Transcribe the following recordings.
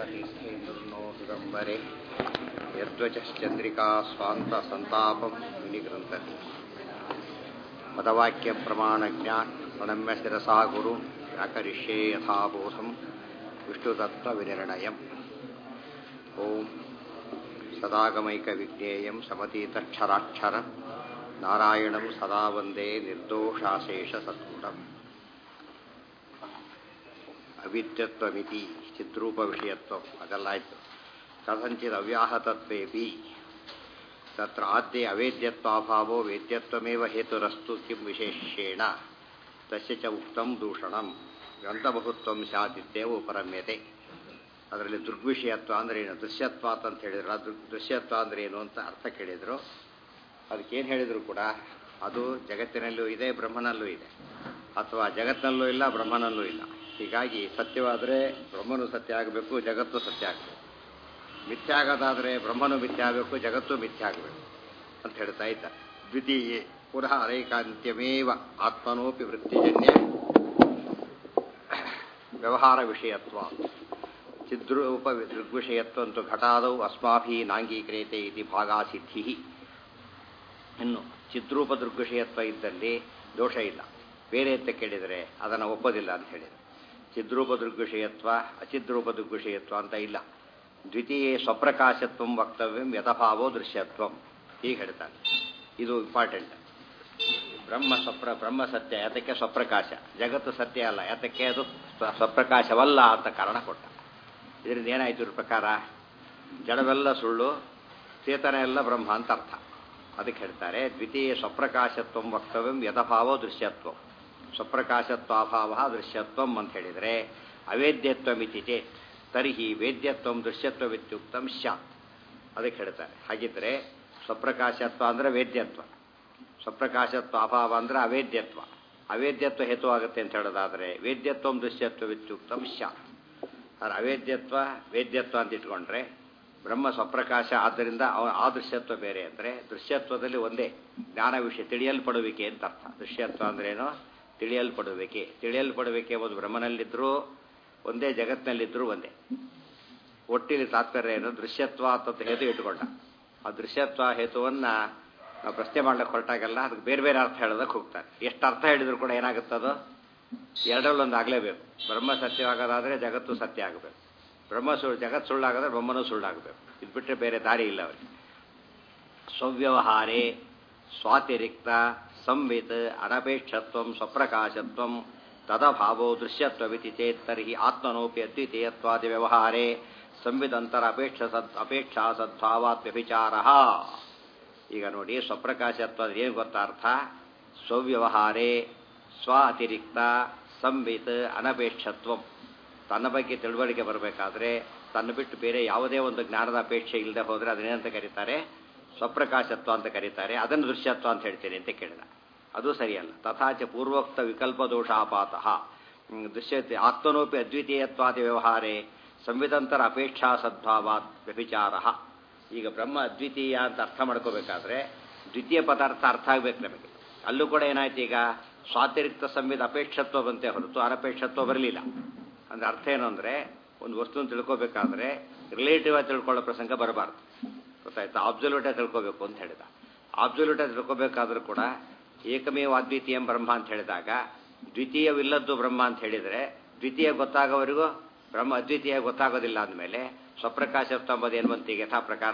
ತೀರ್ಥೇಂದ್ರನೋ ಸುಗಂಬರೆ ಯರ್ಧ್ವಚಶ್ಚಂದ್ರಿಕಾ ಸ್ವಾಂತ ಸಂತಾಪಂ ವಿನಿಗೃಂಥತಿ ಪದವಾಕ್ಯ ಪ್ರಮಾಣಜ್ಞ ಪ್ರಣಮ್ಯ ಶಿರಸಾ ಗುರು ವ್ಯಾಕರಿಷ್ಯೇ ಯಥಾಬೋಧಂ ವಿಷ್ಣುತತ್ವವಿನಿರ್ಣಯಂ ಓಂ ಸದಾಗಮೈಕವಿಜ್ಞೇಯಂ ಸಮತೀತಕ್ಷರಾಕ್ಷರ ನಾರಾಯಣಂ ಸದಾ ವಂದೇ ನಿರ್ದೋಷಾಶೇಷ ಸತ್ಕುಟಂ ಅವಿದ್ಯತ್ವಮಿತಿ ಚಿದ್ರೂಪ ವಿಷಯತ್ವ ಅದೆಲ್ಲ ಆಯಿತು ಕಥಂಚಿತ್ ಅವ್ಯಾಹತತ್ವೇಪಿ ತತ್ರ ಆದ್ಯೆ ಅವೇದ್ಯತ್ವಾಭಾವೋ ವೇದ್ಯತ್ವಮೇವ ಹೇತುರಸ್ತು ಕಿಂ ವಿಶೇಷೇಣ ತಸ್ಯ ಚ ಉಕ್ತಂ ದೂಷಣಂ ಗ್ರಂಥಬಹುತ್ವಂ ಸ್ಯಾದಿತ್ಯವು ಉಪರಮ್ಯತೆ ಅದರಲ್ಲಿ ದೃಗ್ವಿಷಯತ್ವ ಅಂದ್ರೆ ಏನು ದೃಶ್ಯತ್ವಾತ್ ಅಂತ ಹೇಳಿದ್ರು ಅದು ದೃಶ್ಯತ್ವ ಅಂದ್ರೆ ಏನು ಅಂತ ಅರ್ಥ ಕೇಳಿದ್ರು ಅದಕ್ಕೇನು ಹೇಳಿದ್ರು ಕೂಡ ಅದು ಜಗತ್ತಿನಲ್ಲೂ ಇದೆ ಬ್ರಹ್ಮನಲ್ಲೂ ಇದೆ ಅಥವಾ ಜಗತ್ತಿನಲ್ಲೂ ಇಲ್ಲ ಬ್ರಹ್ಮನಲ್ಲೂ ಇಲ್ಲ ಹೀಗಾಗಿ ಸತ್ಯವಾದರೆ ಬ್ರಹ್ಮನು ಸತ್ಯ ಆಗಬೇಕು ಜಗತ್ತು ಸತ್ಯ ಆಗಬೇಕು ಮಿಥ್ಯ ಆಗೋದಾದರೆ ಬ್ರಹ್ಮನು ಮಿಥ್ಯ ಆಗಬೇಕು ಜಗತ್ತು ಮಿಥ್ಯ ಆಗಬೇಕು ಅಂತ ಹೇಳ್ತಾ ಇದ್ದ ದ್ವಿತೀಯೇ ಪುನಃ ಅನೈಕಾಂತ್ಯಮೇವ ಆತ್ಮನೋಪಿ ವೃತ್ತಿಜನ್ಯ ವ್ಯವಹಾರ ವಿಷಯತ್ವ ಚಿದ್ರೂಪ ದೃಗ್ವಿಷಯತ್ವಂತು ಘಟಾದವು ಅಸ್ಮಾಭಿ ನಾಂಗೀಕ್ರಿಯತೆ ಇತಿ ಭಾಗಾಸಿದ್ಧಿ ಇನ್ನು ಚಿದ್ರೂಪ ದೃಗ್ವಿಷಯತ್ವ ಇದ್ದಲ್ಲಿ ದೋಷ ಇಲ್ಲ ಬೇರೆ ಅಂತ ಕೇಳಿದರೆ ಅದನ್ನು ಒಪ್ಪೋದಿಲ್ಲ ಅಂತ ಹೇಳಿದರು ಚಿದ್ರೂಪ ದೃಗ್ವಿಷಯತ್ವ ಅಚಿದ್ರೂಪ ದೃಗ್ವಿಷಯತ್ವ ಅಂತ ಇಲ್ಲ ದ್ವಿತೀಯೇ ಸ್ವಪ್ರಕಾಶತ್ವ ವಕ್ತವ್ಯಂ ಯಥಭಾವೋ ದೃಶ್ಯತ್ವಂ ಹೀಗೆ ಹೇಳ್ತಾನೆ ಇದು ಇಂಪಾರ್ಟೆಂಟ್ ಬ್ರಹ್ಮ ಸ್ವಪ್ರ ಬ್ರಹ್ಮ ಸತ್ಯ ಯಾತಕ್ಕೆ ಸ್ವಪ್ರಕಾಶ ಜಗತ್ತು ಸತ್ಯ ಅಲ್ಲ ಯಾತಕ್ಕೆ ಅದು ಸ್ವಪ್ರಕಾಶವಲ್ಲ ಅಂತ ಕಾರಣ ಕೊಟ್ಟ ಇದರಿಂದ ಏನಾಯ್ತು ಇದ್ರ ಪ್ರಕಾರ ಜಡವೆಲ್ಲ ಸುಳ್ಳು ಚೇತನ ಎಲ್ಲ ಬ್ರಹ್ಮ ಅಂತ ಅರ್ಥ ಅದಕ್ಕೆ ಹೇಳ್ತಾರೆ ದ್ವಿತೀಯ ಸ್ವಪ್ರಕಾಶತ್ವ ವಕ್ತವ್ಯಂ ಯಥಭಾವೋ ದೃಶ್ಯತ್ವ ಸ್ವಪ್ರಕಾಶತ್ವಾಭಾವ ದೃಶ್ಯತ್ವಂ ಅಂತ ಹೇಳಿದರೆ ಅವೇದ್ಯತ್ವಮಿತಿ ಚೇತ್ ತರ್ಹಿ ವೇದ್ಯತ್ವಂ ದೃಶ್ಯತ್ವವಿತ್ಯುಕ್ತಂ ಸ್ಯಾತ್ ಅದಕ್ಕೆ ಹೇಳ್ತಾರೆ ಹಾಗಿದ್ರೆ ಸ್ವಪ್ರಕಾಶತ್ವ ಅಂದರೆ ವೇದ್ಯತ್ವ ಸ್ವಪ್ರಕಾಶತ್ವ ಅಭಾವ ಅಂದರೆ ಅವೇದ್ಯತ್ವ ಅವೇದ್ಯತ್ವ ಹೇತು ಆಗುತ್ತೆ ಅಂತ ಹೇಳೋದಾದರೆ ವೇದ್ಯತ್ವಂ ದೃಶ್ಯತ್ವವಿತ್ಯುಕ್ತಂ ಸ್ಯಾತ್ ಆದರೆ ಅವೇದ್ಯತ್ವ ವೇದ್ಯತ್ವ ಅಂತ ಇಟ್ಕೊಂಡ್ರೆ ಬ್ರಹ್ಮ ಸ್ವಪ್ರಕಾಶ ಆದ್ದರಿಂದ ಆ ದೃಶ್ಯತ್ವ ಬೇರೆ ಅಂದರೆ ದೃಶ್ಯತ್ವದಲ್ಲಿ ಒಂದೇ ಜ್ಞಾನ ವಿಷಯ ತಿಳಿಯಲ್ಪಡುವಿಕೆ ಅಂತ ಅರ್ಥ ದೃಶ್ಯತ್ವ ಅಂದ್ರೇನು ತಿಳಿಯಲ್ಪಡುವಿಕೆ ತಿಳಿಯಲ್ಪಡುವಿಕೆ ಒಂದು ಬ್ರಹ್ಮನಲ್ಲಿದ್ದರೂ ಒಂದೇ ಜಗತ್ತಿನಲ್ಲಿದ್ದರೂ ಒಂದೇ ಒಟ್ಟಿಲಿ ತಾತ್ಪರ್ಯ ಏನು ದೃಶ್ಯತ್ವ ಅಂತ ಹೇತು ಇಟ್ಕೊಂಡ ಆ ದೃಶ್ಯತ್ವ ಹೇತುವನ್ನು ನಾವು ಪ್ರಶ್ನೆ ಮಾಡ್ಲಿಕ್ಕೆ ಹೊರಟಾಗೆಲ್ಲ ಅದಕ್ಕೆ ಬೇರೆ ಬೇರೆ ಅರ್ಥ ಹೇಳೋದಕ್ಕೆ ಹೋಗ್ತಾರೆ ಎಷ್ಟು ಅರ್ಥ ಹೇಳಿದ್ರು ಕೂಡ ಏನಾಗುತ್ತದೋ ಎರಡರಲ್ಲೊಂದು ಆಗಲೇಬೇಕು ಬ್ರಹ್ಮ ಸತ್ಯವಾಗೋದಾದರೆ ಜಗತ್ತು ಸತ್ಯ ಆಗಬೇಕು ಬ್ರಹ್ಮ ಸುಳ್ಳು ಜಗತ್ತು ಸುಳ್ಳಾಗದ್ರೆ ಬ್ರಹ್ಮನೂ ಸುಳ್ಳಾಗಬೇಕು ಇದು ಬಿಟ್ಟರೆ ಬೇರೆ ದಾರಿ ಇಲ್ಲ ಅವರಿಗೆ ಸ್ವವ್ಯವಹಾರೇ ಸ್ವಾತಿರಿಕ್ತ ಸಂವಿತ್ ಅನಪೇಕ್ಷತ್ವ ಸ್ವಪ್ರಕಾಶತ್ವ ತದಭಾವೋ ದೃಶ್ಯತ್ವವಿತಿ ಚೇತ್ ತರ್ಹಿ ಆತ್ಮನೋಪಿ ಅದ್ವಿತೀಯತ್ವಾದಿ ವ್ಯವಹಾರೇ ಸಂವಿದಂತರ ಅಪೇಕ್ಷ ಸದ್ ಅಪೇಕ್ಷಾ ಸದ್ಭಾವಾತ್ ವ್ಯಭಿಚಾರ ಈಗ ನೋಡಿ ಸ್ವಪ್ರಕಾಶತ್ವ ಏನು ಗೊತ್ತಾ ಅರ್ಥ ಸ್ವವ್ಯವಹಾರೇ ಸ್ವ ಅತಿರಿಕ್ತ ಸಂವಿತ್ ಅನಪೇಕ್ಷತ್ವ ತನ್ನ ಬಗ್ಗೆ ತಿಳುವಳಿಕೆ ಬರಬೇಕಾದ್ರೆ ತನ್ನ ಬಿಟ್ಟು ಬೇರೆ ಯಾವುದೇ ಒಂದು ಜ್ಞಾನದ ಅಪೇಕ್ಷೆ ಇಲ್ಲದೆ ಹೋದರೆ ಅದನ್ನೇನಂತ ಕರೀತಾರೆ ಸ್ವಪ್ರಕಾಶತ್ವ ಅಂತ ಕರೀತಾರೆ ಅದನ್ನು ದೃಶ್ಯತ್ವ ಅಂತ ಹೇಳ್ತೇನೆ ಅಂತ ಕೇಳಿದ ಅದು ಸರಿಯಲ್ಲ ತಥಾಚ ಪೂರ್ವೋಕ್ತ ವಿಕಲ್ಪ ದೋಷಾಪಾತಃ ದೃಶ್ಯತೆ ಆತ್ಮನೋಪಿ ಅದ್ವಿತೀಯತ್ವಾದಿ ವ್ಯವಹಾರೇ ಸಂವಿಧಾಂತರ ಅಪೇಕ್ಷಾ ಸದ್ಭಾವಾತ್ ವ್ಯಭಿಚಾರ ಈಗ ಬ್ರಹ್ಮ ಅದ್ವಿತೀಯ ಅಂತ ಅರ್ಥ ಮಾಡ್ಕೋಬೇಕಾದ್ರೆ ದ್ವಿತೀಯ ಪದಾರ್ಥ ಅರ್ಥ ಆಗ್ಬೇಕು ನಮಗೆ ಅಲ್ಲೂ ಕೂಡ ಏನಾಯ್ತು ಈಗ ಸ್ವಾತಿರಿಕ್ತ ಸಂವಿಧ ಅಪೇಕ್ಷತ್ವ ಬಂತೆ ಹೊರತು ಅನಪೇಕ್ಷತ್ವ ಬರಲಿಲ್ಲ ಅಂದ್ರೆ ಅರ್ಥ ಏನು ಅಂದರೆ ಒಂದು ವಸ್ತುನ ತಿಳ್ಕೋಬೇಕಾದ್ರೆ ರಿಲೇಟಿವ್ ಆಗಿ ತಿಳ್ಕೊಳ್ಳೋ ಪ್ರಸಂಗ ಬರಬಾರ್ದು ಗೊತ್ತಾಯ್ತು ಆಬ್ಸಲ್ಯೂಟಾಗಿ ತಿಳ್ಕೋಬೇಕು ಅಂತ ಹೇಳಿದ ಆಬ್ಸಲ್ಯೂಟಾಗಿ ತಿಳ್ಕೋಬೇಕಾದ್ರೂ ಕೂಡ ಏಕಮೇವ ಅದ್ವಿತೀಯ ಬ್ರಹ್ಮ ಅಂತ ಹೇಳಿದಾಗ ದ್ವಿತೀಯವಿಲ್ಲದ್ದು ಬ್ರಹ್ಮ ಅಂತ ಹೇಳಿದರೆ ದ್ವಿತೀಯ ಗೊತ್ತಾಗೋವರೆಗೂ ಬ್ರಹ್ಮ ಅದ್ವಿತೀಯ ಗೊತ್ತಾಗೋದಿಲ್ಲ ಅಂದಮೇಲೆ ಸ್ವಪ್ರಕಾಶತ್ವ ಎಂಬುದು ಏನು ಬಂತು ಯಥಾ ಪ್ರಕಾರ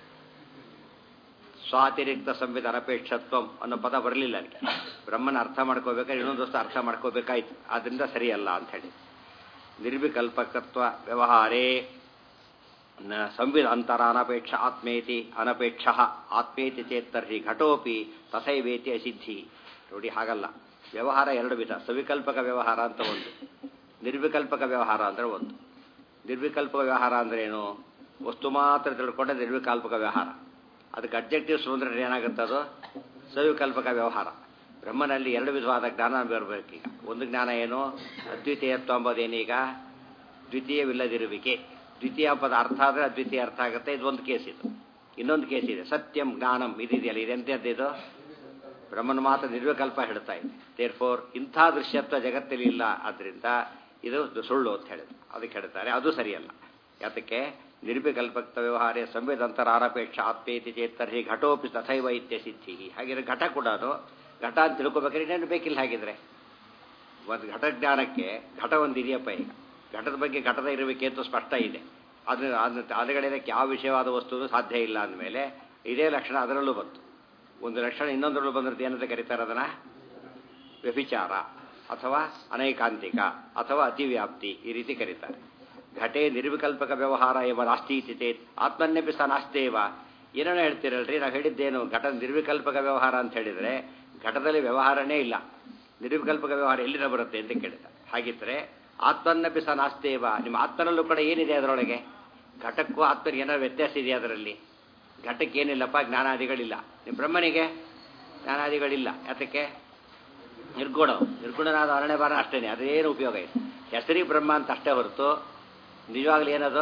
ಸ್ವಾತಿರಿಕ್ತ ಸಂವಿಧ ಅನಪೇಕ್ಷತ್ವಂ ಅನ್ನೋ ಪದ ಬರಲಿಲ್ಲ ನನಗೆ ಬ್ರಹ್ಮನ ಅರ್ಥ ಮಾಡ್ಕೋಬೇಕಾದ್ರೆ ಇನ್ನೊಂದು ವಸ್ತು ಅರ್ಥ ಮಾಡ್ಕೋಬೇಕಾಯ್ತು ಆದ್ದರಿಂದ ಸರಿಯಲ್ಲ ಅಂತ ಹೇಳಿ ನಿರ್ವಿಕಲ್ಪಕತ್ವ ವ್ಯವಹಾರೇ ಸಂವಿಧ ಅಂತರ ಅನಪೇಕ್ಷ ಆತ್ಮೇತಿ ಅನಪೇಕ್ಷ ಆತ್ಮೇತಿ ಚೇತ್ತರ್ಹಿ ಘಟೋಪಿ ತಥೈವೇತಿ ಅಸಿದ್ಧಿ ನೋಡಿ ಹಾಗಲ್ಲ ವ್ಯವಹಾರ ಎರಡು ವಿಧ ಸವಿಕಲ್ಪಕ ವ್ಯವಹಾರ ಅಂತ ಒಂದು ನಿರ್ವಿಕಲ್ಪಕ ವ್ಯವಹಾರ ಅಂದರೆ ಒಂದು ನಿರ್ವಿಕಲ್ಪಕ ವ್ಯವಹಾರ ಅಂದ್ರೆ ಏನು ವಸ್ತು ಮಾತ್ರ ತಿಳ್ಕೊಂಡ್ರೆ ನಿರ್ವಿಕಲ್ಪಕ ವ್ಯವಹಾರ ಅದಕ್ಕೆ ಅಬ್ಜೆಕ್ಟಿವ್ ಸುಂದರ ಏನಾಗುತ್ತೆ ಅದು ಸವಿಕಲ್ಪಕ ವ್ಯವಹಾರ ಬ್ರಹ್ಮನಲ್ಲಿ ಎರಡು ವಿಧವಾದ ಜ್ಞಾನ ಬರಬೇಕೀಗ ಒಂದು ಜ್ಞಾನ ಏನು ಅದ್ವಿತೀಯತ್ವ ಎಂಬುದೇನೀಗ ದ್ವಿತೀಯವಿಲ್ಲದಿರುವಿಕೆ ದ್ವಿತೀಯ ಪದ ಅರ್ಥ ಆದರೆ ಅದ್ವಿತೀಯ ಅರ್ಥ ಆಗುತ್ತೆ ಇದೊಂದು ಕೇಸ್ ಇದು ಇನ್ನೊಂದು ಕೇಸ್ ಇದೆ ಸತ್ಯಂ ಜ್ಞಾನಂ ಇದಿದೆಯಲ್ಲ ಇದೆಂತದ್ದು ಬ್ರಹ್ಮನ ಮಾತ್ರ ನಿರ್ವಿಕಲ್ಪ ಹೇಳ್ತಾ ಇದೆ ದೇರ್ ಫೋರ್ ಇಂಥ ದೃಶ್ಯತ್ವ ಜಗತ್ತಲ್ಲಿ ಇಲ್ಲ ಆದ್ದರಿಂದ ಇದು ಸುಳ್ಳು ಅಂತ ಹೇಳಿದ್ರು ಅದಕ್ಕೆ ಹೇಳ್ತಾರೆ ಅದು ಸರಿಯಲ್ಲ ಯಾತಕ್ಕೆ ನಿರ್ವಿಕಲ್ಪಕ್ತ ವ್ಯವಹಾರ ಸಂವೇದಂತರ ಆರಪೇಕ್ಷ ಆತ್ಮೇತಿ ಚೇತರ್ಹಿ ಘಟೋಪಿ ತಥೈವ ಇತ್ಯ ಸಿದ್ಧಿ ಹಾಗಿದ್ರೆ ಘಟ ಕೂಡ ಘಟ ಅಂತ ತಿಳ್ಕೊಬೇಕಾದ್ರೆ ಇನ್ನೇನು ಬೇಕಿಲ್ಲ ಹಾಗಿದ್ರೆ ಒಂದು ಘಟ ಜ್ಞಾನಕ್ಕೆ ಘಟ ಒಂದು ಇದೆಯಪ್ಪ ಈಗ ಘಟದ ಬಗ್ಗೆ ಘಟದ ಇರಬೇಕೆ ಅಂತ ಸ್ಪಷ್ಟ ಇದೆ ಅದು ಅದನ್ನ ಅದಗಡೆದಕ್ಕೆ ಯಾವ ವಿಷಯವಾದ ವಸ್ತು ಸಾಧ್ಯ ಇಲ್ಲ ಅಂದಮೇಲೆ ಇದೇ ಲಕ್ಷಣ ಅದರಲ್ಲೂ ಬಂತು ಒಂದು ಲಕ್ಷಣ ಇನ್ನೊಂದರಲ್ಲೂ ಬಂದಿರುತ್ತೆ ಏನಂತ ಕರೀತಾರೆ ಅದನ್ನ ವ್ಯಭಿಚಾರ ಅಥವಾ ಅನೈಕಾಂತಿಕ ಅಥವಾ ಅತಿವ್ಯಾಪ್ತಿ ಈ ರೀತಿ ಕರೀತಾರೆ ಘಟೆ ನಿರ್ವಿಕಲ್ಪಕ ವ್ಯವಹಾರ ಎಂಬ ನಾಸ್ತಿ ಇತಿ ಚೇತ್ ಆತ್ಮನ್ಯಪಿ ಸ ನಾಸ್ತೇವ ಏನೇನೋ ಹೇಳ್ತೀರಲ್ರಿ ನಾವು ಹೇಳಿದ್ದೇನು ಘಟ ನಿರ್ವಿಕಲ್ಪಕ ವ್ಯವಹಾರ ಅಂತ ಹೇಳಿದರೆ ಘಟದಲ್ಲಿ ವ್ಯವಹಾರನೇ ಇಲ್ಲ ನಿರ್ವಿಕಲ್ಪಕ ವ್ಯವಹಾರ ಎಲ್ಲಿಂದ ಬರುತ್ತೆ ಅಂತ ಕೇಳಿದ ಹಾಗಿದ್ರೆ ಆತ್ಮನ್ನಪಿ ಸ ನಾಸ್ತೇವ ನಿಮ್ಮ ಆತ್ಮನಲ್ಲೂ ಕೂಡ ಏನಿದೆ ಅದರೊಳಗೆ ಘಟಕ್ಕೂ ಆತ್ಮನಿಗೆ ಏನಾದ್ರು ವ್ಯತ್ಯಾಸ ಇದೆಯಾ ಅದರಲ್ಲಿ ಘಟಕ್ಕೆ ಏನಿಲ್ಲಪ್ಪ ಜ್ಞಾನಾದಿಗಳಿಲ್ಲ ನಿಮ್ಮ ಬ್ರಹ್ಮನಿಗೆ ಜ್ಞಾನಾದಿಗಳಿಲ್ಲ ಯಾತಕ್ಕೆ ನಿರ್ಗುಣ ನಿರ್ಗುಣನಾದ ಅರಣ್ಯ ಬಾರ ಅಷ್ಟೇ ಅದೇನು ಉಪಯೋಗ ಇದೆ ಹೆಸರಿಗೆ ಬ್ರಹ್ಮ ಅಂತ ಅಷ್ಟೇ ಹೊರತು ನಿಜವಾಗ್ಲೂ ಏನದು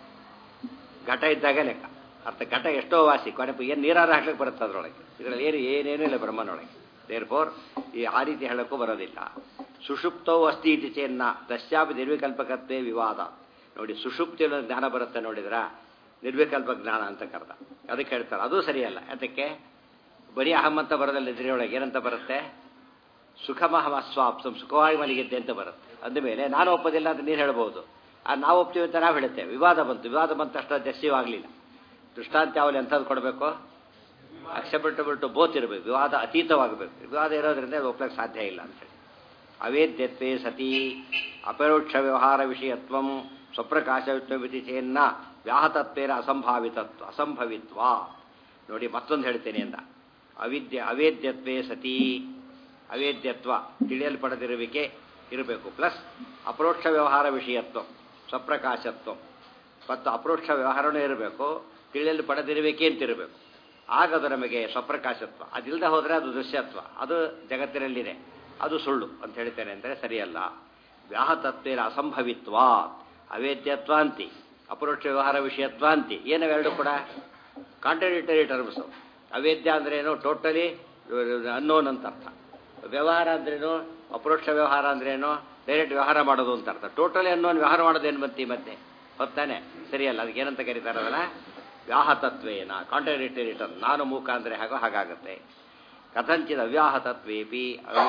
ಘಟ ಇದ್ದಾಗ ಲೆಕ್ಕ ಅರ್ಥ ಘಟ ಎಷ್ಟೋ ವಾಸಿ ಕೊನೆ ಏನು ನೀರಾರ ಹಾಕ್ಲಿಕ್ಕೆ ಬರುತ್ತೆ ಅದರೊಳಗೆ ಇದರಲ್ಲಿ ಏನು ಏನೇನೂ ಇಲ್ಲ ಬ್ರಹ್ಮನೊಳಗೆ ದೇರ್ ಫೋರ್ ಈ ಆ ರೀತಿ ಹೇಳಕ್ಕೂ ಬರೋದಿಲ್ಲ ಸುಷುಪ್ತವು ಅಸ್ತಿ ಇತಿ ಚೇನ್ನ ದಶ್ಯಾಪಿ ನಿರ್ವಿಕಲ್ಪಕತ್ವೇ ವಿವಾದ ನೋಡಿ ಸುಷುಪ್ತಿ ಅನ್ನೋ ಜ್ಞಾನ ಬರುತ್ತೆ ನೋಡಿದ್ರ ನಿರ್ವಿಕಲ್ಪ ಜ್ಞಾನ ಅಂತ ಕರೆದ ಅದಕ್ಕೆ ಹೇಳ್ತಾರೆ ಅದು ಸರಿಯಲ್ಲ ಅದಕ್ಕೆ ಬರೀ ಅಹಂ ಅಂತ ಬರೋದಲ್ಲ ಇದರೊಳಗೆ ಏನಂತ ಬರುತ್ತೆ ಸುಖಮಹಮ ಸ್ವಾಪ್ಸಂ ಸುಖವಾಗಿ ಮಲಗಿದ್ದೆ ಅಂತ ಬರುತ್ತೆ ಅಂದಮೇಲೆ ನಾನು ಒಪ್ಪೋದಿಲ್ಲ ಅಂತ ನೀನು ಹೇಳ್ಬೋದು ಆ ನಾವು ಒಪ್ತೀವಿ ಅಂತ ನಾವು ಹೇಳುತ್ತೇವೆ ವಿವಾದ ಬಂತು ವಿವಾದ ಬಂತ ಅಷ್ಟು ಜಸ್ಸಿವ್ ಆಗಲಿಲ್ಲ ದೃಷ್ಟಾಂತ ಯಾವಲ್ಲಿ ಎಂಥದ್ದು ಕೊಡಬೇಕು ಅಕ್ಸೆಪ್ಟಬಲ್ ಟು ಬೋತ್ ಇರಬೇಕು ವಿವಾದ ಅತೀತವಾಗಬೇಕು ವಿವಾದ ಇರೋದ್ರಿಂದ ಅದು ಒಪ್ಲಕ್ಕೆ ಸಾಧ್ಯ ಇಲ್ಲ ಅಂತೇಳಿ ಅವೇದ್ಯತ್ವೇ ಸತಿ ಅಪರೋಕ್ಷ ವ್ಯವಹಾರ ವಿಷಯತ್ವಂ ಸ್ವಪ್ರಕಾಶವಿತ್ವಮಿತಿ ಚೇನ್ನ ವ್ಯಾಹತತ್ವೇನ ಅಸಂಭಾವಿತತ್ವ ಅಸಂಭವಿತ್ವ ನೋಡಿ ಮತ್ತೊಂದು ಹೇಳ್ತೇನೆ ಅಂದ ಅವಿದ್ಯ ಅವೇದ್ಯತ್ವೇ ಸತಿ ಅವೇದ್ಯತ್ವ ತಿಳಿಯಲ್ಪಡದಿರುವಿಕೆ ಇರಬೇಕು ಪ್ಲಸ್ ಅಪರೋಕ್ಷ ವ್ಯವಹಾರ ವಿಷಯತ್ವ ಸ್ವಪ್ರಕಾಶತ್ವ ಮತ್ತು ಅಪರೋಕ್ಷ ವ್ಯವಹಾರನೂ ಇರಬೇಕು ತಿಳಿಯಲು ಪಡೆದಿರಬೇಕೆ ಅಂತಿರಬೇಕು ಆಗ ಅದು ನಮಗೆ ಸ್ವಪ್ರಕಾಶತ್ವ ಅದಿಲ್ಲದೆ ಹೋದರೆ ಅದು ದೃಶ್ಯತ್ವ ಅದು ಜಗತ್ತಿನಲ್ಲಿದೆ ಅದು ಸುಳ್ಳು ಅಂತ ಹೇಳ್ತೇನೆ ಅಂದರೆ ಸರಿಯಲ್ಲ ವ್ಯಾಹತತ್ವೇನ ಅಸಂಭವಿತ್ವ ಅವೇದ್ಯತ್ವ ಅಂತಿ ಅಪರೋಕ್ಷ ವ್ಯವಹಾರ ವಿಷಯತ್ವ ಅಂತಿ ಏನವೆರಡು ಕೂಡ ಕಾಂಟ್ರಡಿಕ್ಟರಿ ಟರ್ಮ್ಸು ಅವೇದ್ಯ ಅಂದ್ರೇನು ಟೋಟಲಿ ಅನ್ನೋನ್ ಅಂತ ಅರ್ಥ ವ್ಯವಹಾರ ಅಂದ್ರೇನು ಅಪರೋಕ್ಷ ವ್ಯವಹಾರ ಅಂದ್ರೇನು ಡೈರೆಕ್ಟ್ ವ್ಯವಹಾರ ಮಾಡೋದು ಅಂತ ಅರ್ಥ ಟೋಟಲಿ ಅನ್ನೋನ್ ವ್ಯವಹಾರ ಮಾಡೋದೇನು ಮತ್ತೆ ಮತ್ತೆ ಹೊತ್ತಾನೆ ಸರಿಯಲ್ಲ ಅದಕ್ಕೆ ಏನಂತ ಕರೀತಾರೆ ಅದನ್ನ ವ್ಯಾಹತತ್ವೇನ ಕಾಂಟ್ರಡಿಕ್ಟರಿ ಟರ್ಮ್ ನಾನು ಮೂಕ ಅಂದರೆ ಹಾಗೋ ಹಾಗಾಗುತ್ತೆ ಕಥಂಚಿತ್ ಅವ್ಯಾಹತತ್ವೇಪಿ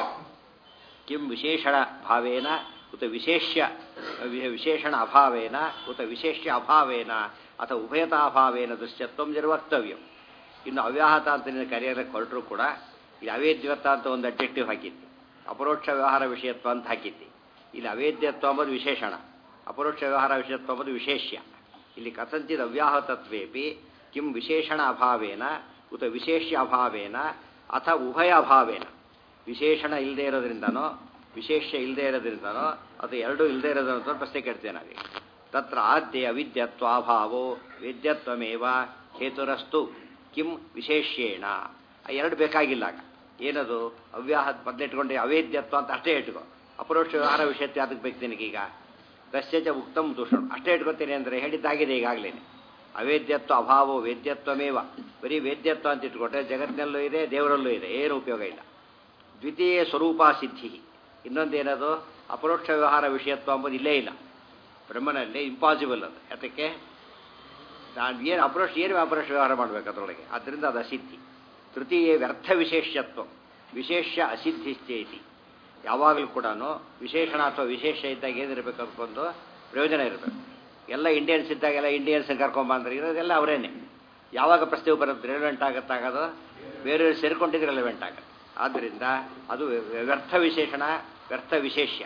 ಕಿಂ ವಿಶೇಷಣ ಭಾವೇನ ಉತ ವಿಶೇಷ್ಯ ವಿಶೇಷಣ ಅಭಾವೇನ ಉತ ವಿಶೇಷ್ಯ ಅಭಾವೇನ ಅಥವಾ ಉಭಯತಾಭಾವೇನ ದೃಶ್ಯತ್ವ ನಿರ್ವಕ್ತವ್ಯ ಇನ್ನು ಅವ್ಯಾಹತ ಅಂತ ನೀನು ಕರೆಯೋದಕ್ಕೆ ಹೊರಟರು ಕೂಡ ಇಲ್ಲಿ ಅವೇದ್ಯತ್ವ ಅಂತ ಒಂದು ಅಬ್ಜೆಕ್ಟಿವ್ ಹಾಕಿದ್ದೆ ಅಪರೋಕ್ಷ ವ್ಯವಹಾರ ವಿಷಯತ್ವ ಅಂತ ಹಾಕಿದ್ದೆ ಇಲ್ಲಿ ಅವೇದ್ಯತ್ವ ಅಂಬುದು ವಿಶೇಷಣ ಅಪರೋಕ್ಷ ವ್ಯವಹಾರ ವಿಷಯತ್ವ ಅಂಬುದು ವಿಶೇಷ್ಯ ಇಲ್ಲಿ ಕಥಂಚಿತ್ ಅವ್ಯಾಹತತ್ವೇಪಿ ಕಿಂ ವಿಶೇಷಣ ಅಭಾವೇನ ಉತ ವಿಶೇಷ್ಯ ಅಭಾವೇನ ಅಥ ಉಭಯ ಅಭಾವೇನ ವಿಶೇಷಣ ಇಲ್ಲದೆ ಇರೋದ್ರಿಂದನೋ ವಿಶೇಷ್ಯ ಇಲ್ಲದೆ ಇರೋದ್ರಿಂದನೋ ಅದು ಎರಡೂ ಇಲ್ಲದೆ ಇರೋದ್ರಿಂದ ಪ್ರಶ್ನೆ ಕೇಳ್ತೇವೆ ನಾವೀಗ ತತ್ರ ಆದ್ಯ ಅವಿದ್ಯತ್ವಾಭಾವೋ ವೇದ್ಯತ್ವಮೇವ ಹೇತುರಸ್ತು ಕಿಂ ವಿಶೇಷ್ಯೇಣ ಆ ಎರಡು ಬೇಕಾಗಿಲ್ಲ ಆಗ ಏನದು ಅವ್ಯಾಹ ಮೊದಲಿಟ್ಕೊಂಡು ಅವೇದ್ಯತ್ವ ಅಂತ ಅಷ್ಟೇ ಇಟ್ಕೋ ಅಪರೋಕ್ಷ ವ್ಯವಹಾರ ವಿಷಯತ್ವ ಅದಕ್ಕೆ ಬೇಕು ನಿನಗೀಗ ರಸ್ಯಚ ಉಕ್ತಮ್ ದೂಷಣ ಅಷ್ಟೇ ಇಟ್ಕೊತೀನಿ ಅಂದರೆ ಹೇಳಿದ್ದಾಗಿದೆ ಈಗಾಗಲೇ ಅವೇದ್ಯತ್ವ ಅಭಾವೋ ವೇದ್ಯತ್ವಮೇವ ಬರೀ ವೇದ್ಯತ್ವ ಅಂತ ಇಟ್ಕೊಂಡ್ರೆ ಜಗತ್ತಿನಲ್ಲೂ ಇದೆ ದೇವರಲ್ಲೂ ಇದೆ ಏನು ಉಪಯೋಗ ಇಲ್ಲ ದ್ವಿತೀಯ ಸ್ವರೂಪ ಸಿದ್ಧಿ ಇನ್ನೊಂದೇನದು ಅಪರೋಕ್ಷ ವ್ಯವಹಾರ ವಿಷಯತ್ವ ಅಂಬುದು ಇಲ್ಲೇ ಇಲ್ಲ ಬ್ರಹ್ಮನಲ್ಲಿ ಇಂಪಾಸಿಬಲ್ ಅದು ಯಾತಕ್ಕೆ ನಾನು ಏನು ಅಪರೋಕ್ಷ ಏನು ಅಪರೋಕ್ಷ ವ್ಯವಹಾರ ಮಾಡಬೇಕು ಅದರೊಳಗೆ ಆದ್ದರಿಂದ ಅದು ಅಸಿದ್ಧಿ ತೃತೀಯ ವ್ಯರ್ಥ ವಿಶೇಷ್ಯತ್ವ ವಿಶೇಷ ಅಸಿದ್ಧಿಶ್ಚೇತಿ ಯಾವಾಗಲೂ ಕೂಡ ವಿಶೇಷಣ ಅಥವಾ ವಿಶೇಷ ಇದ್ದಾಗ ಏನಿರಬೇಕು ಅದಕ್ಕೊಂದು ಪ್ರಯೋಜನ ಇರಬೇಕು ಎಲ್ಲ ಇಂಡಿಯನ್ಸ್ ಇದ್ದಾಗೆಲ್ಲ ಇಂಡಿಯನ್ಸ್ ಕರ್ಕೊಂಬಂದ್ರೆ ಇರೋದೆಲ್ಲ ಅವರೇನೆ ಯಾವಾಗ ಪ್ರಸ್ತಾವ ಬರುತ್ತೆ ರೆಲೆವೆಂಟ್ ಆಗುತ್ತಾಗೋದು ಬೇರೆಯವ್ರು ಸೇರ್ಕೊಂಡಿದ್ರೆ ರೆಲೆವೆಂಟ್ ಆಗುತ್ತೆ ಆದ್ದರಿಂದ ಅದು ವ್ಯರ್ಥ ವಿಶೇಷಣ ವ್ಯರ್ಥ ವಿಶೇಷ್ಯ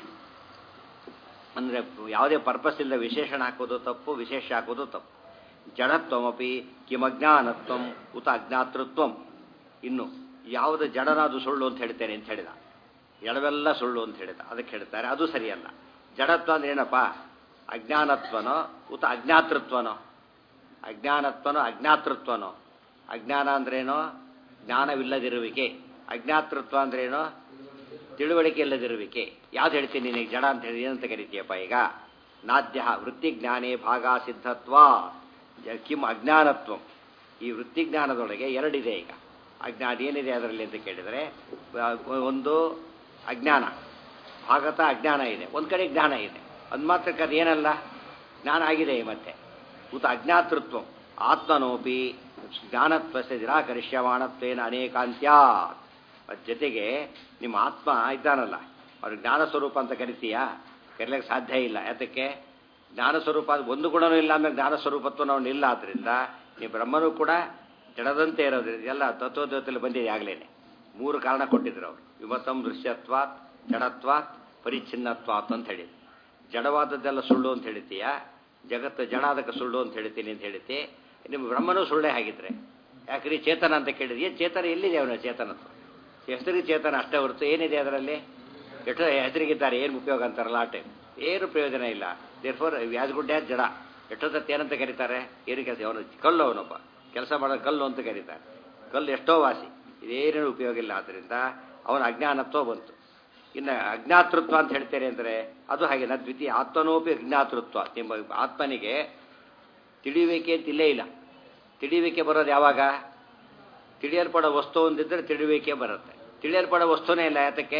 ಅಂದರೆ ಯಾವುದೇ ಪರ್ಪಸ್ ಇಲ್ಲದ ವಿಶೇಷಣ ಹಾಕೋದು ತಪ್ಪು ವಿಶೇಷ ಹಾಕೋದು ತಪ್ಪು ಜಡತ್ವಮಪಿ ಕಿಮಜ್ಞಾನತ್ವಂ ಉತ ಅಜ್ಞಾತೃತ್ವಂ ಇನ್ನು ಯಾವುದು ಜಡನಾದು ಸುಳ್ಳು ಅಂತ ಹೇಳ್ತೇನೆ ಅಂತ ಹೇಳಿದ ಎಡವೆಲ್ಲ ಸುಳ್ಳು ಅಂತ ಹೇಳಿದ ಅದಕ್ಕೆ ಹೇಳ್ತಾರೆ ಅದು ಸರಿಯಲ್ಲ ಜಡತ್ವ ಅಂದ್ರೆ ಏನಪ್ಪ ಅಜ್ಞಾನತ್ವನೋ ಉತ ಅಜ್ಞಾತೃತ್ವನೋ ಅಜ್ಞಾನತ್ವನೋ ಅಜ್ಞಾತೃತ್ವನೋ ಅಜ್ಞಾನ ಅಂದ್ರೇನೋ ಜ್ಞಾನವಿಲ್ಲದಿರುವಿಕೆ ಅಜ್ಞಾತೃತ್ವ ಅಂದ್ರೇನೋ ತಿಳುವಳಿಕೆ ಇಲ್ಲದಿರುವಿಕೆ ಯಾವ್ದು ಹೇಳ್ತೀನಿ ನಿನಗೆ ಜಡ ಅಂತ ಹೇಳಿ ಏನಂತ ಕರಿತೀಯಪ್ಪ ಈಗ ನಾದ್ಯ ವೃತ್ತಿಜ್ಞಾನೇ ಭಾಗ ಸಿದ್ಧತ್ವ ಕಿಂ ಅಜ್ಞಾನತ್ವ ಈ ವೃತ್ತಿಜ್ಞಾನದೊಳಗೆ ಎರಡಿದೆ ಈಗ ಅಜ್ಞಾನ ಏನಿದೆ ಅದರಲ್ಲಿ ಅಂತ ಕೇಳಿದರೆ ಒಂದು ಅಜ್ಞಾನ ಭಾಗತ ಅಜ್ಞಾನ ಇದೆ ಒಂದು ಕಡೆ ಜ್ಞಾನ ಇದೆ ಅದು ಮಾತ್ರಕ್ಕೆ ಅದು ಏನಲ್ಲ ಜ್ಞಾನ ಆಗಿದೆ ಮತ್ತೆ ಉತ ಅಜ್ಞಾತೃತ್ವ ಆತ್ಮನೋಪಿ ಜ್ಞಾನತ್ವಸ್ಯ ನಿರಾಕರಿಷ್ಯಮಾಣತ್ವೇನ ಅನೇಕಾಂತ್ಯಾತ್ ಅದ್ ಜೊತೆಗೆ ನಿಮ್ಮ ಆತ್ಮ ಇದ್ದಾನಲ್ಲ ಅವ್ರಿಗೆ ಜ್ಞಾನ ಸ್ವರೂಪ ಅಂತ ಕರಿತೀಯಾ ಕರೀಲಿಕ್ಕೆ ಸಾಧ್ಯ ಇಲ್ಲ ಯಾತಕ್ಕೆ ಜ್ಞಾನ ಸ್ವರೂಪ ಅದು ಒಂದು ಗುಣನೂ ಇಲ್ಲ ಆಮೇಲೆ ಜ್ಞಾನ ಸ್ವರೂಪತ್ವ ನಾವು ಇಲ್ಲ ಆದ್ರಿಂದ ನೀವು ಬ್ರಹ್ಮನೂ ಕೂಡ ಜಡದಂತೆ ಇರೋದ್ರಿಂದ ಎಲ್ಲ ತತ್ವದಲ್ಲಿ ಬಂದಿದೆ ಆಗ್ಲೇನೆ ಮೂರು ಕಾರಣ ಕೊಟ್ಟಿದ್ರು ಅವರು ವಿಮತಂ ದೃಶ್ಯತ್ವಾತ್ ಜಡತ್ವಾತ್ ಪರಿಚ್ಛಿನ್ನತ್ವಾತ್ ಅಂತ ಹೇಳಿದ್ರು ಜಡವಾದದ್ದೆಲ್ಲ ಸುಳ್ಳು ಅಂತ ಹೇಳ್ತೀಯಾ ಜಗತ್ತು ಜಡ ಅದಕ್ಕೆ ಸುಳ್ಳು ಅಂತ ಹೇಳ್ತೀನಿ ಅಂತ ಹೇಳ್ತಿ ನಿಮ್ಮ ಬ್ರಹ್ಮನೂ ಸುಳ್ಳೇ ಆಗಿದ್ರೆ ಯಾಕ್ರಿ ಚೇತನ ಅಂತ ಕೇಳಿದ್ರೆ ಏನು ಚೇತನ ಎಲ್ಲಿದೆ ಅವನ ಚೇತನತ್ವ ಹೆಸರಿಗೆ ಚೇತನ ಅಷ್ಟೇ ಹೊರತು ಏನಿದೆ ಅದರಲ್ಲಿ ಎಷ್ಟು ಹೆಸರಿಗಿದ್ದಾರೆ ಏನು ಉಪಯೋಗ ಅಂತಾರಲ್ಲ ಆಟೆ ಏನು ಪ್ರಯೋಜನ ಇಲ್ಲ therefore as good as ಜಡ ಎಷ್ಟೊತ್ತ ಏನಂತ ಕರೀತಾರೆ ಏನು ಕೆಲಸ ಅವನು ಕಲ್ಲು ಅವನೊಬ್ಬ ಕೆಲಸ ಮಾಡೋ ಕಲ್ಲು ಅಂತ ಕರೀತಾರೆ ಕಲ್ಲು ಎಷ್ಟೋ ವಾಸಿ ಇದೇನೇನು ಉಪಯೋಗ ಇಲ್ಲ ಆದ್ದರಿಂದ ಅವನ ಅಜ್ಞಾನತ್ವ ಬಂತು ಇನ್ನು ಅಜ್ಞಾತೃತ್ವ ಅಂತ ಹೇಳ್ತಾರೆ ಅಂದರೆ ಅದು ಹಾಗೆ ನ ದ್ವಿತೀಯ ಆತ್ಮನೋಪಿ ಅಜ್ಞಾತೃತ್ವ ನಿಮ್ಮ ಆತ್ಮನಿಗೆ ತಿಳಿಯುವಿಕೆ ಅಂತ ಇಲ್ಲೇ ಇಲ್ಲ ತಿಳಿಯುವಿಕೆ ಬರೋದು ಯಾವಾಗ ತಿಳಿಯಲ್ಪಡೋ ವಸ್ತು ಒಂದಿದ್ರೆ ತಿಳಿಯುವಿಕೆ ಬರುತ್ತೆ ತಿಳಿಯಲ್ಪಡೋ ವಸ್ತುನೇ ಇಲ್ಲ ಯಾತಕ್ಕೆ